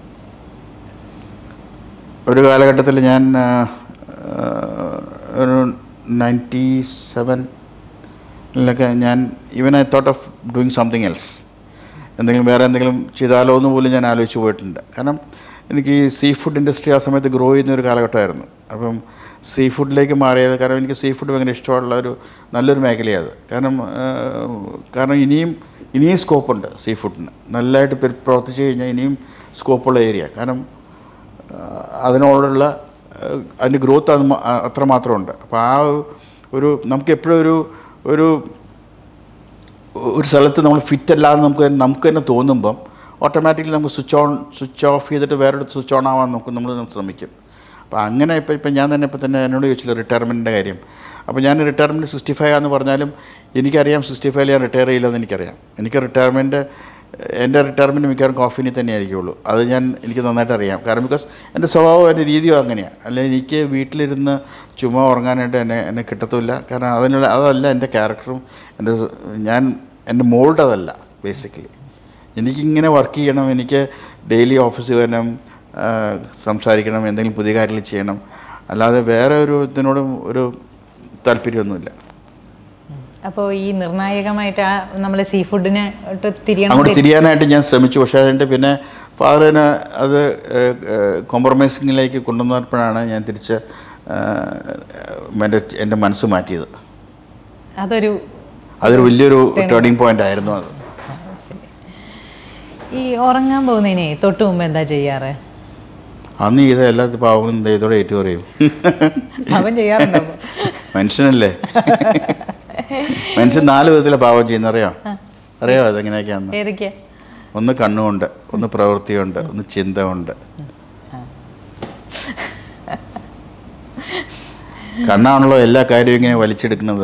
ഒരു കാലഘട്ടത്തിൽ ഞാൻ ആ, ആ, ഒരു നയൻറ്റി സെവനിലൊക്കെ ഞാൻ even I thought of doing something else എന്തെങ്കിലും വേറെ എന്തെങ്കിലും ചെയ്താലോ എന്ന് പോലും ഞാൻ ആലോചിച്ച് പോയിട്ടുണ്ട് കാരണം എനിക്ക് ഈ സീ ഫുഡ് ഇൻഡസ്ട്രി ആ സമയത്ത് ഗ്രോ ചെയ്യുന്ന ഒരു കാലഘട്ടമായിരുന്നു അപ്പം സീ ഫുഡിലേക്ക് മാറിയത് കാരണം എനിക്ക് സീ ഫുഡ് ഭയങ്കര ഇഷ്ടമുള്ള ഒരു നല്ലൊരു മേഖലയാണ് അത് കാരണം ആ, കാരണം ഇനിയും ഇനിയും സ്കോപ്പുണ്ട് സീ ഫുഡിന് നല്ലതായിട്ട് പെരു- പ്രവർത്തിച്ച് കഴിഞ്ഞാൽ ഇനിയും സ്കോപ്പുള്ള ഏരിയ കാരണം ആ, അതിനോടുള്ള ആ, അതിൻ്റെ ഗ്രോത്ത് അത് മ- ആ- അത്രമാത്രമുണ്ട് അപ്പോൾ ആ ഒരു- ഒരു നമുക്ക് എപ്പോഴും ഒരു ഒരു ഒരു സ്ഥലത്ത് നമ്മൾ ഫിറ്റ് അല്ലാന്ന് നമുക്ക് നമുക്ക് തന്നെ തോന്നുമ്പം ഓട്ടോമാറ്റിക്കലി നമുക്ക് സ്വിച്ച് ഓൺ സ്വിച്ച് ഓഫ് ചെയ്തിട്ട് വേറൊരിടത്ത് സ്വിച്ച് ഓൺ ആവാൻ നമുക്ക് നമ്മൾ ശ്രമിക്കും അപ്പോൾ അങ്ങനെ ഇപ്പോൾ ഇപ്പം ഞാൻ തന്നെ ഇപ്പോൾ തന്നെ എന്നോട് ചോദിച്ചില്ല റിട്ടയർമെൻറ്റിൻ്റെ കാര്യം അപ്പോൾ ഞാൻ റിട്ടയർമെൻറ്റ് സിക്സ്റ്റി ഫൈവ് ആണെന്ന് പറഞ്ഞാലും എനിക്കറിയാം സിക്സ്റ്റി ഫൈവിൽ ഞാൻ റിട്ടയർ ചെയ്യില്ലെന്ന് എനിക്കറിയാം എനിക്ക് റിട്ടയർമെൻറ്റ് എൻ്റെ റിട്ടയർമെൻറ്റ് മിക്കവാറും കോഫിനി തന്നെ ആയിരിക്കുള്ളൂ അത് ഞാൻ എനിക്ക് നന്നായിട്ട് അറിയാം കാരണം ബിക്കോസ് എൻ്റെ സ്വഭാവം എൻ്റെ രീതിയും അങ്ങനെയാണ് അല്ലെങ്കിൽ എനിക്ക് വീട്ടിലിരുന്ന് ചുമ്മാ ഉറങ്ങാനായിട്ട് എന്നെ എന്നെ കിട്ടത്തുമില്ല കാരണം അതിനുള്ള അതല്ല എൻ്റെ ക്യാരക്ടറും എൻ്റെ ഞാൻ എൻ്റെ മോൾഡ് അതല്ല ബേസിക്കലി എനിക്കിങ്ങനെ വർക്ക് ചെയ്യണം എനിക്ക് ഡെയിലി ഓഫീസിൽ വരണം ആ, സംസാരിക്കണം എന്തെങ്കിലും പുതിയ കാര്യങ്ങൾ ചെയ്യണം അല്ലാതെ വേറെ ഒരു ഇതിനോടും ഒരു താല്പര്യമൊന്നുമില്ല അപ്പോൾ ഈ നിർണായകമായിട്ട് ആ നമ്മൾ സീ ഫുഡിനെ തിരിയണം അങ്ങോട്ട് തിരിയാനായിട്ട് ഞാൻ ശ്രമിച്ചു പക്ഷേ അതിൻ്റെ പിന്നെ ഫാദറിന് അത് കോംപ്രമൈസിങ്ങിലേക്ക് കൊണ്ടുവന്നപ്പോഴാണ് ഞാൻ തിരിച്ച് എൻ്റെ എൻ്റെ മനസ്സ് മാറ്റിയത് അതൊരു അതൊരു വലിയൊരു ടേണിംഗ് പോയിന്റ് ആയിരുന്നു അത് ഈ ഉറങ്ങാൻ പോകുന്നതിനെ തൊട്ട് മുമ്പ് എന്താ ചെയ്യാറ് അന്ന് ചെയ്ത എല്ലാ പാവങ്ങളും ദൈവത്തോടെ ഏറ്റു പറയും അവൻ ചെയ്യാറുണ്ടോ മനുഷ്യനല്ലേ മനുഷ്യൻ നാല് വിധത്തിലെ പാവം ചെയ്യുന്ന അറിയാം അറിയാമോ അതെങ്ങനെയൊക്കെയാന്ന് ഏതൊക്കെയാ ഒന്ന് കണ്ണുകൊണ്ട് ഒന്ന് പ്രവൃത്തിയുണ്ട് ഒന്ന് ചിന്ത കൊണ്ട് കണ്ണാണല്ലോ എല്ലാ കാര്യവും ഇങ്ങനെ വലിച്ചെടുക്കുന്നത്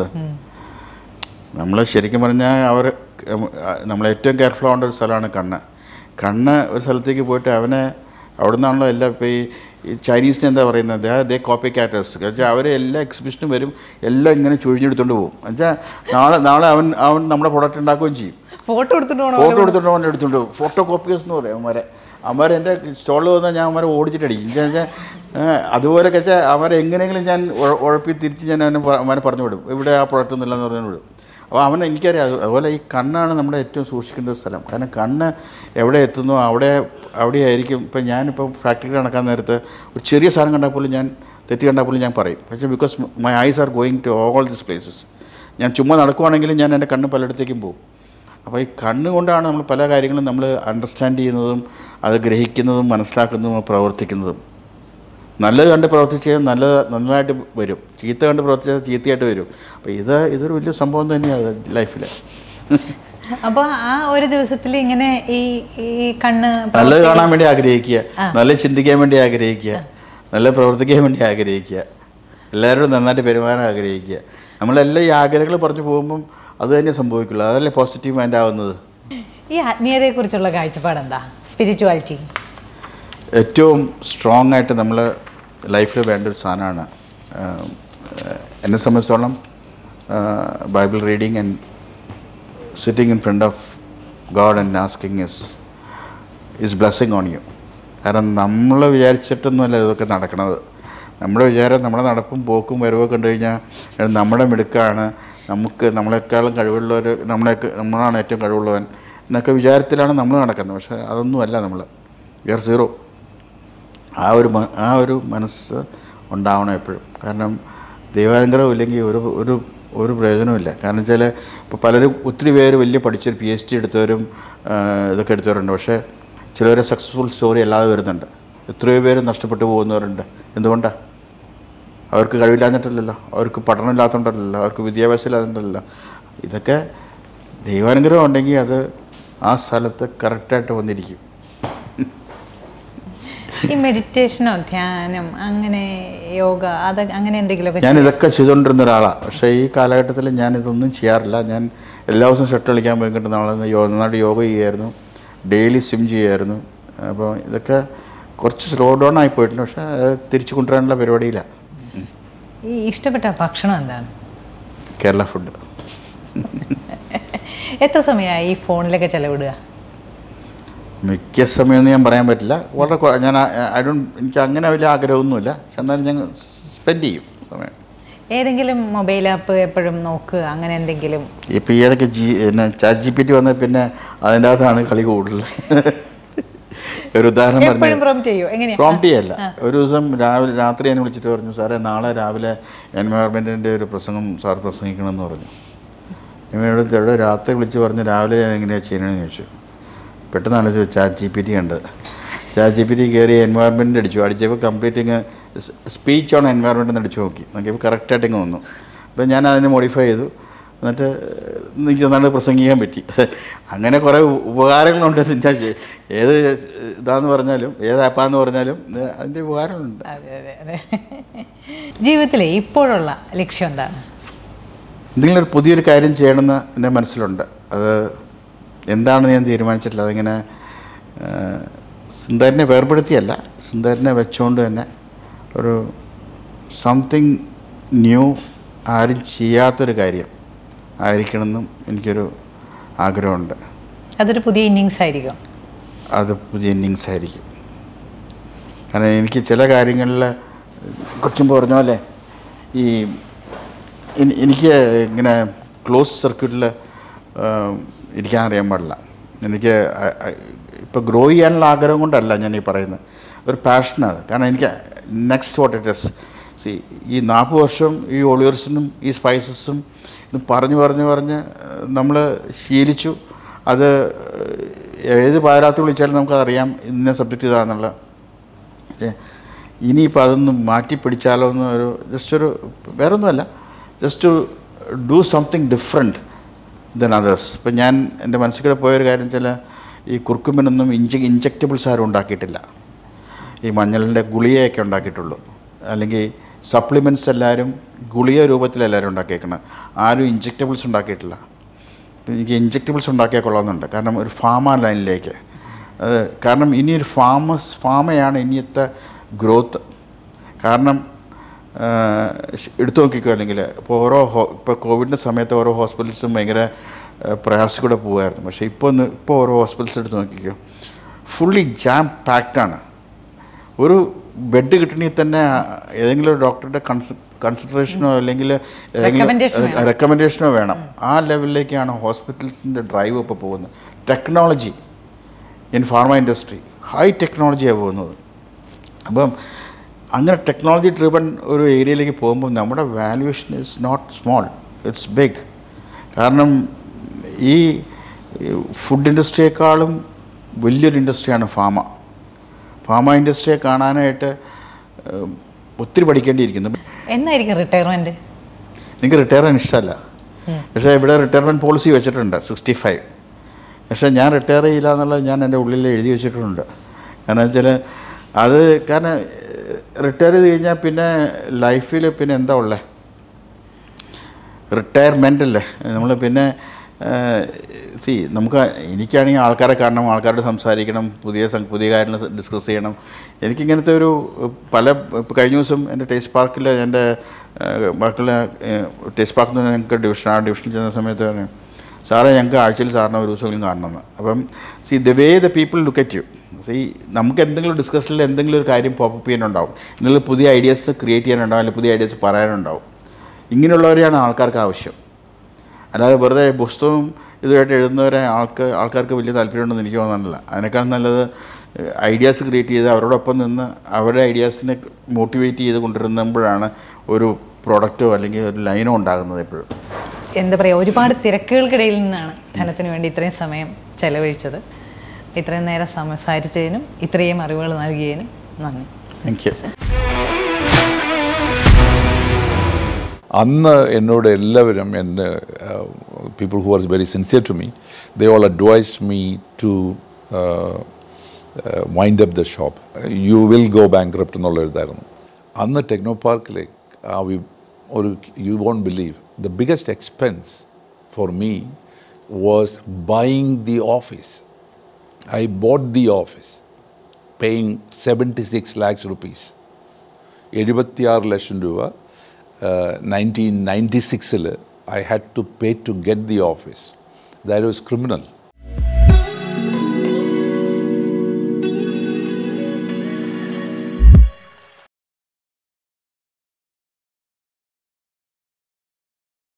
നമ്മൾ ശരിക്കും പറഞ്ഞാൽ അവർ നമ്മൾ ഏറ്റവും കെയർഫുൾ ആവേണ്ട ഒരു സ്ഥലമാണ് കണ്ണ് കണ്ണ് ഒരു സ്ഥലത്തേക്ക് പോയിട്ട് അവനെ അവിടെ നിന്നാണല്ലോ എല്ലാം ഇപ്പോൾ ഈ ഈ ചൈനീസിന് എന്താ പറയുന്നത് ദേ കോപ്പി കാറ്റേഴ്സ് വെച്ചാൽ അവർ എല്ലാ എക്സിബിഷനും വരും എല്ലാം ഇങ്ങനെ ചുഴിഞ്ഞെടുത്തോണ്ട് പോകും എന്നുവെച്ചാൽ നാളെ നാളെ അവൻ അവൻ നമ്മുടെ പ്രൊഡക്റ്റ് ഉണ്ടാക്കുകയും ചെയ്യും ഫോട്ടോ എടുത്തിട്ട് പോകണം ഫോട്ടോ എടുത്തിട്ട് അവൻ എടുത്തുകൊണ്ട് പോകും ഫോട്ടോ കോപ്പിയേഴ്സ് എന്ന് പറയും അവന്മാരെ അവന്മാർ എൻ്റെ സ്റ്റോളിൽ വന്നാൽ ഞാൻ അവന്മാരെ ഓടിച്ചിട്ടടിക്കും എന്ന് വെച്ചാൽ അതുപോലെ വെച്ചാൽ അവരെ എങ്ങനെയെങ്കിലും ഞാൻ ഉഴ- ഉഴപ്പി തിരിച്ച് ഞാൻ അവനെ പ- അവനെ പറഞ്ഞു വിടും ഇവിടെ ആ പ്രൊഡക്റ്റ് ഒന്നും ഇല്ലെന്ന് പറഞ്ഞു വിടും അപ്പോൾ അവൻ എനിക്കറിയാം അത് അതുപോലെ ഈ കണ്ണാണ് നമ്മുടെ ഏറ്റവും സൂക്ഷിക്കേണ്ട ഒരു സ്ഥലം കാരണം കണ്ണ് എവിടെ എത്തുന്നു അവിടെ അവിടെയായിരിക്കും ഇപ്പം ഞാനിപ്പോൾ പ്രാക്ടിക്കൽ നടക്കാൻ നേരത്ത് ഒരു ചെറിയ സാധനം കണ്ടാൽ പോലും ഞാൻ തെറ്റ് കണ്ടാൽ പോലും ഞാൻ പറയും പക്ഷേ because my eyes are going to all this places ഞാൻ ചുമ്മാ നടക്കുവാണെങ്കിലും ഞാൻ എൻ്റെ കണ്ണ് പലയിടത്തേക്കും പോകും അപ്പോൾ ഈ കണ്ണുകൊണ്ടാണ് നമ്മൾ പല കാര്യങ്ങളും നമ്മൾ അണ്ടർസ്റ്റാൻഡ് ചെയ്യുന്നതും അത് ഗ്രഹിക്കുന്നതും മനസ്സിലാക്കുന്നതും പ്രവർത്തിക്കുന്നതും നല്ലത് കണ്ട് പ്രവർത്തിച്ചാൽ നല്ലത് നന്നായിട്ട് വരും ചീത്ത കണ്ട് പ്രവർത്തിച്ചാൽ ചീത്തയായിട്ട് വരും അപ്പോൾ ഇത് ഇതൊരു വലിയ സംഭവം തന്നെയാണ് ലൈഫിൽ അപ്പോൾ ആ ഒരു ദിവസത്തിൽ ഇങ്ങനെ ഈ ഈ കണ്ണ് നല്ലത് കാണാൻ വേണ്ടി ആഗ്രഹിക്കുക നല്ല ചിന്തിക്കാൻ വേണ്ടി ആഗ്രഹിക്കുക നല്ല പ്രവർത്തിക്കാൻ വേണ്ടി ആഗ്രഹിക്കുക എല്ലാവരോടും നന്നായിട്ട് പെരുമാറാൻ ആഗ്രഹിക്കുക നമ്മളെല്ലാം ഈ ആഗ്രഹങ്ങൾ പറഞ്ഞു പോകുമ്പം അത് തന്നെ സംഭവിക്കുള്ളൂ അതല്ലേ പോസിറ്റീവ് മൈൻഡ് ആവുന്നത് ഈ ആത്മീയതയെക്കുറിച്ചുള്ള കാഴ്ചപ്പാട് എന്താ സ്പിരിച്വാലിറ്റി ഏറ്റവും സ്ട്രോങ് ആയിട്ട് നമ്മൾ ലൈഫിൽ വേണ്ട ഒരു സാധനമാണ് ആഹ് എന്നെ സംബന്ധിച്ചോളം Bible reading and sitting in front of God and asking is is blessing on you കാരണം നമ്മൾ വിചാരിച്ചിട്ടൊന്നുമല്ല ഇതൊക്കെ നടക്കണത് നമ്മുടെ വിചാരം നമ്മുടെ നടപ്പും പോക്കും വരവൊക്കെ കണ്ടു കഴിഞ്ഞാൽ അത് നമ്മുടെ മിടുക്കാണ് നമുക്ക് നമ്മളെക്കാളും കഴിവുള്ളവർ നമ്മളെയൊക്കെ നമ്മളാണ് ഏറ്റവും കഴിവുള്ളവൻ എന്നൊക്കെ വിചാരത്തിലാണ് നമ്മൾ നടക്കുന്നത് പക്ഷേ അതൊന്നുമല്ല നമ്മൾ വി ആർ സീറോ ആ ഒരു മ- ആ ഒരു മനസ്സ് ഉണ്ടാവണം എപ്പോഴും കാരണം ദൈവാനുഗ്രഹം ഇല്ലെങ്കിൽ ഒരു ഒരു ഒരു പ്രയോജനമില്ല കാരണം വെച്ചാൽ ഇപ്പോൾ പലരും ഒത്തിരി പേര് വലിയ പഠിച്ചൊരു പി എച്ച് ഡി എടുത്തവരും ആ, ഇതൊക്കെ എടുത്തവരുണ്ട് പക്ഷേ ചിലവരെ സക്സസ്ഫുൾ സ്റ്റോറി അല്ലാതെ വരുന്നുണ്ട് എത്രയോ പേര് നഷ്ടപ്പെട്ടു പോകുന്നവരുണ്ട് എന്തുകൊണ്ടാണ് അവർക്ക് കഴിവില്ലാഞ്ഞിട്ടല്ലല്ലോ അവർക്ക് പഠനം ഇല്ലാത്തതുകൊണ്ടല്ലല്ലോ അവർക്ക് വിദ്യാഭ്യാസം ഇല്ലാത്തതുകൊണ്ടല്ലോ ഇതൊക്കെ ദൈവാനുഗ്രഹം ഉണ്ടെങ്കിൽ അത് ആ സ്ഥലത്ത് കറക്റ്റായിട്ട് വന്നിരിക്കും ഈ മെഡിറ്റേഷനോ ധ്യാനം അങ്ങനെ യോഗ അത് അങ്ങനെ എന്തെങ്കിലുമൊക്കെ ഞാൻ ഇതൊക്കെ ചെയ്തുകൊണ്ടിരുന്ന ഒരാളാണ് പക്ഷേ ഈ കാലഘട്ടത്തിൽ ഞാൻ ഇതൊന്നും ചെയ്യാറില്ല ഞാൻ എല്ലാ ദിവസവും ഷർട്ട് കളിക്കാൻ പോയിട്ട് നാളെ യോഗ നന്നായിട്ട് യോഗ ചെയ്യുമായിരുന്നു ഡെയിലി സ്വിം ചെയ്യുമായിരുന്നു അപ്പോൾ ഇതൊക്കെ കുറച്ച് സ്ലോ ഡൗൺ ആയി പോയിട്ടുണ്ട് പക്ഷേ അത് തിരിച്ചു കൊണ്ടുവരാനുള്ള പരിപാടിയില്ല ഈ ഇഷ്ടപ്പെട്ട ഭക്ഷണം എന്താണ് കേരള ഫുഡ് എത്ര സമയമായി ഈ ഫോണിലൊക്കെ ചെലവിടുക മിക്ക സമയമൊന്നും ഞാൻ പറയാൻ പറ്റില്ല വളരെ കുറ- ഞാൻ ഐ ഡോണ്ട് എനിക്ക് അങ്ങനെ വലിയ ആഗ്രഹമൊന്നുമില്ല പക്ഷെ എന്നാലും ഞാൻ സ്പെൻഡ് ചെയ്യും സമയം ഏതെങ്കിലും മൊബൈൽ ആപ്പ് എപ്പോഴും നോക്കുക അങ്ങനെ എന്തെങ്കിലും ഇപ്പോൾ ഈ ഇടയ്ക്ക് ജി പിന്നെ ചാറ്റ് ജി പി ടി വന്ന പിന്നെ അതിൻ്റെ അകത്താണ് കളി കൂടുതൽ ഒരു ഉദാഹരണം എപ്പോഴും പറഞ്ഞു പ്രോംപ്റ്റ് ചെയ്യോ എങ്ങനെയാ പ്രോംപ്റ്റ് ചെയ്യല്ല ഒരു ദിവസം രാവിലെ രാത്രി എന്നെ വിളിച്ചിട്ട് പറഞ്ഞു സാറേ നാളെ രാവിലെ എൻവയറമെൻറ്റിൻ്റെ ഒരു പ്രസംഗം സാർ പ്രസംഗിക്കണമെന്ന് പറഞ്ഞു എന്നോട് ഇവിടെ രാത്രി വിളിച്ച് പറഞ്ഞ് രാവിലെ ഞാൻ എങ്ങനെയാണ് ചെയ്യണമെന്ന് ചോദിച്ചു പെട്ടെന്ന് ആലോചിച്ചു ചാറ്റ് ജി പി ടി കണ്ട് ചാറ്റ് ജി പി ടി കയറി എൻവയറമെൻറ്റ് അടിച്ചു അടിച്ചപ്പോൾ കംപ്ലീറ്റ് ഇങ്ങ് സ്പീച്ച് ഓൺ എൻവയറമെൻറ്റ് എന്ന് അടിച്ചു നോക്കി നോക്കിയപ്പോൾ കറക്റ്റായിട്ട് ഇങ്ങ് വന്നു അപ്പോൾ ഞാൻ അതിനെ മോഡിഫൈ ചെയ്തു എന്നിട്ട് എനിക്ക് നന്നായിട്ട് പ്രസംഗിക്കാൻ പറ്റി അങ്ങനെ കുറേ ഉ- ഉപകാരങ്ങളുണ്ട് ഞാൻ ചെ- ഏത് ഇതാന്ന് പറഞ്ഞാലും ഏത് ആപ്പാന്ന് പറഞ്ഞാലും ഇത് അതിൻ്റെ ഉപകാരങ്ങളുണ്ട് അതെ അതെ അതെ ജീവിതത്തിലെ ഇപ്പോഴുള്ള ലക്ഷ്യം എന്താണ് എന്തെങ്കിലും ഒരു പുതിയൊരു കാര്യം ചെയ്യണമെന്ന് എൻ്റെ മനസ്സിലുണ്ട് അത് എന്താണെന്ന് ഞാൻ തീരുമാനിച്ചിട്ടില്ല അതിങ്ങനെ ആ, സുന്ദരനെ വേർപെടുത്തിയല്ല സുന്ദരനെ വെച്ചുകൊണ്ട് തന്നെ ഒരു സംതിങ് ന്യൂ ആരും ചെയ്യാത്തൊരു കാര്യം ആയിരിക്കണമെന്നും എനിക്കൊരു ആഗ്രഹമുണ്ട് അതൊരു പുതിയ ഇന്നിങ്സ് ആയിരിക്കും അത് പുതിയ ഇന്നിങ്സ് ആയിരിക്കും കാരണം എനിക്ക് ചില കാര്യങ്ങളിൽ കുറച്ചും പറഞ്ഞ പോലെ ഈ എനി- എനിക്ക് ഇങ്ങനെ ക്ലോസ് സർക്യൂട്ടിൽ ഇരിക്കാൻ അറിയാൻ പാടില്ല എനിക്ക് ഇപ്പോൾ ഗ്രോ ചെയ്യാനുള്ള ആഗ്രഹം കൊണ്ടല്ല ഞാൻ ഈ പറയുന്നത് ഒരു പാഷനാണ് കാരണം എനിക്ക് next what it is see ഈ നാൽപ്പത് വർഷം ഈ ഒളിവേഴ്സിനും ഈ സ്പൈസസും ഇത് പറഞ്ഞു പറഞ്ഞു പറഞ്ഞ് നമ്മൾ ശീലിച്ചു അത് ഏത് പാരാത്ത് വിളിച്ചാലും നമുക്കതറിയാം ഇന്ന സബ്ജക്റ്റ് ഇതാണെന്നുള്ള പക്ഷേ ഇനിയിപ്പോൾ അതൊന്ന് മാറ്റി പിടിച്ചാലോ എന്ന് ഒരു ജസ്റ്റ് ഒരു വേറൊന്നുമല്ല just do something different than others ഇപ്പം ഞാൻ എൻ്റെ മനസ്സിൽ കൂടെ പോയൊരു കാര്യം വെച്ചാൽ ഈ കുറുക്കുമ്പിനൊന്നും ഇഞ്ച ഇഞ്ചക്റ്റബിൾസ് ആരും ഉണ്ടാക്കിയിട്ടില്ല ഈ മഞ്ഞളിൻ്റെ ഗുളികയൊക്കെ ഉണ്ടാക്കിയിട്ടുള്ളൂ അല്ലെങ്കിൽ സപ്ലിമെൻറ്റ്സ് എല്ലാവരും ഗുളിക രൂപത്തിൽ എല്ലാവരും ഉണ്ടാക്കിയേക്കണം ആരും ഇഞ്ചക്റ്റബിൾസ് ഉണ്ടാക്കിയിട്ടില്ല എനിക്ക് ഇഞ്ചക്റ്റബിൾസ് ഉണ്ടാക്കിയാൽ കൊള്ളാമെന്നുണ്ട് കാരണം ഒരു ഫാമ ലൈനിലേക്ക് അത് കാരണം ഇനി ഒരു ഫാമസ് ഫാമയാണ് ഇനിയത്തെ ഗ്രോത്ത് കാരണം ആ, ശ്- എടുത്തു നോക്കിക്കോ അല്ലെങ്കിൽ ഇപ്പോൾ ഓരോ ഹോ ഇപ്പോൾ കോവിഡിൻ്റെ സമയത്ത് ഓരോ ഹോസ്പിറ്റൽസും ഭയങ്കര ആ, പ്രയാസത്തിൽ കൂടെ പോകുമായിരുന്നു പക്ഷേ ഇപ്പോൾ ഒന്ന് ഇപ്പോൾ ഓരോ ഹോസ്പിറ്റൽസ് എടുത്ത് നോക്കിക്കോ ഫുള്ളി ജാം പാക്ഡാണ് ഒരു ബെഡ് കിട്ടണമെങ്കിൽ തന്നെ ഏതെങ്കിലും ഒരു ഡോക്ടറുടെ കൺസ കൺസിഡറേഷനോ അല്ലെങ്കിൽ Recommendation വേണം. റെക്കമെൻഡേഷനോ വേണം ആ ലെവലിലേക്കാണ് ഹോസ്പിറ്റൽസിൻ്റെ ഡ്രൈവ് ഇപ്പോൾ പോകുന്നത് technology in pharma industry high ടെക്നോളജിയാണ് പോകുന്നത് അപ്പം അങ്ങനെ ടെക്നോളജി ഡ്രിവൺ ഒരു ഏരിയയിലേക്ക് പോകുമ്പോൾ നമ്മുടെ valuation is not small it's big കാരണം ഈ ഫുഡ് ഇൻഡസ്ട്രിയേക്കാളും വലിയൊരു ഇൻഡസ്ട്രിയാണ് ഫാമ ഫാമ ഇൻഡസ്ട്രിയെ കാണാനായിട്ട് ഏഹ്, ഒത്തിരി പഠിക്കേണ്ടിയിരിക്കുന്നു എന്നായിരിക്കും റിട്ടയർമെന്റ് നിങ്ങൾക്ക് റിട്ടയർ ചെയ്യാൻ ഇഷ്ടമല്ല പക്ഷേ ഇവിടെ റിട്ടയർമെൻറ്റ് പോളിസി വെച്ചിട്ടുണ്ട് സിക്സ്റ്റി ഫൈവ് പക്ഷേ ഞാൻ റിട്ടയർ ചെയ്യില്ല എന്നുള്ളത് ഞാൻ എൻ്റെ ഉള്ളിൽ എഴുതി വെച്ചിട്ടുണ്ട് കാരണം വെച്ചാൽ അത് കാരണം റിട്ടയർ ചെയ്ത് കഴിഞ്ഞാൽ പിന്നെ ലൈഫിൽ പിന്നെ എന്താ ഉള്ളത് റിട്ടയർമെൻ്റ് അല്ലേ നമ്മൾ പിന്നെ സി നമുക്ക് എനിക്കാണെങ്കിൽ ആൾക്കാരെ കാണണം ആൾക്കാരോട് സംസാരിക്കണം പുതിയ സം- പുതിയ കാര്യങ്ങൾ ഡിസ്കസ് ചെയ്യണം എനിക്കിങ്ങനത്തെ ഒരു പല ഇപ്പോൾ കഴിഞ്ഞ ദിവസം എൻ്റെ ടേസ്റ്റ് പാർക്കിൽ എൻ്റെ ബാക്കിയുള്ള ടേസ്റ്റ് പാർക്കിൽ നിന്ന് ഞങ്ങൾക്ക് ഡിവിഷൻ ആ ഡിവിഷനിൽ ചെന്ന സമയത്ത് പറഞ്ഞു സാറേ ഞങ്ങൾക്ക് ആഴ്ചയിൽ സാറിനെ ഒരു ദിവസമെങ്കിലും കാണണമെന്ന് അപ്പം see the way the people look at you see നമുക്ക് എന്തെങ്കിലും ഡിസ്കഷനിൽ എന്തെങ്കിലും ഒരു കാര്യം പോപ്പപ്പ് ചെയ്യാനുണ്ടാവും എന്തെങ്കിലും പുതിയ ഐഡിയാസ് ക്രിയേറ്റ് ചെയ്യാനുണ്ടാവും അല്ലെങ്കിൽ പുതിയ ഐഡിയാസ് പറയാനുണ്ടാവും ഇങ്ങനെയുള്ളവരെയാണ് ആൾക്കാർക്ക് ആവശ്യം അല്ലാതെ വെറുതെ പുസ്തകവും ഇതുമായിട്ട് എഴുതുന്നവരെ ആൾക്ക് ആൾക്കാർക്ക് വലിയ താല്പര്യമുണ്ടെന്ന് എനിക്ക് തോന്നുന്നില്ല അതിനേക്കാൾ നല്ലത് ഐഡിയാസ് ക്രിയേറ്റ് ചെയ്ത് അവരോടൊപ്പം നിന്ന് അവരുടെ ഐഡിയാസിനെ മോട്ടിവേറ്റ് ചെയ്ത് കൊണ്ടുവരുമ്പോഴാണ് ഒരു പ്രൊഡക്റ്റോ അല്ലെങ്കിൽ ഒരു ലൈനോ ഉണ്ടാകുന്നത് എപ്പോഴും എന്താ പറയുക ഒരുപാട് തിരക്കുകൾക്കിടയിൽ നിന്നാണ് ധനത്തിന് വേണ്ടി ഇത്രയും സമയം ചെലവഴിച്ചത് ഇത്രയും നേരം സംസാരിച്ചതിനും ഇത്രയും അറിവുകൾ നൽകിയതിനും നന്ദി താങ്ക് യു അന്ന് എന്നോട് എല്ലാവരും എൻ്റെ people who are very sincere to me they all advise me to wind up the shop you will go bankrupt എന്നുള്ള ഇതായിരുന്നു അന്ന് ടെക്നോ പാർക്കിലെ ആ വി ഒരു you won't believe the biggest expense for me was buying the office I bought the office paying seventy six lakhs rupees എഴുപത്തിയാറ് ലക്ഷം രൂപ നയൻറ്റീൻ നയൻറ്റി സിക്സിൽ I had to pay to get the office that was criminal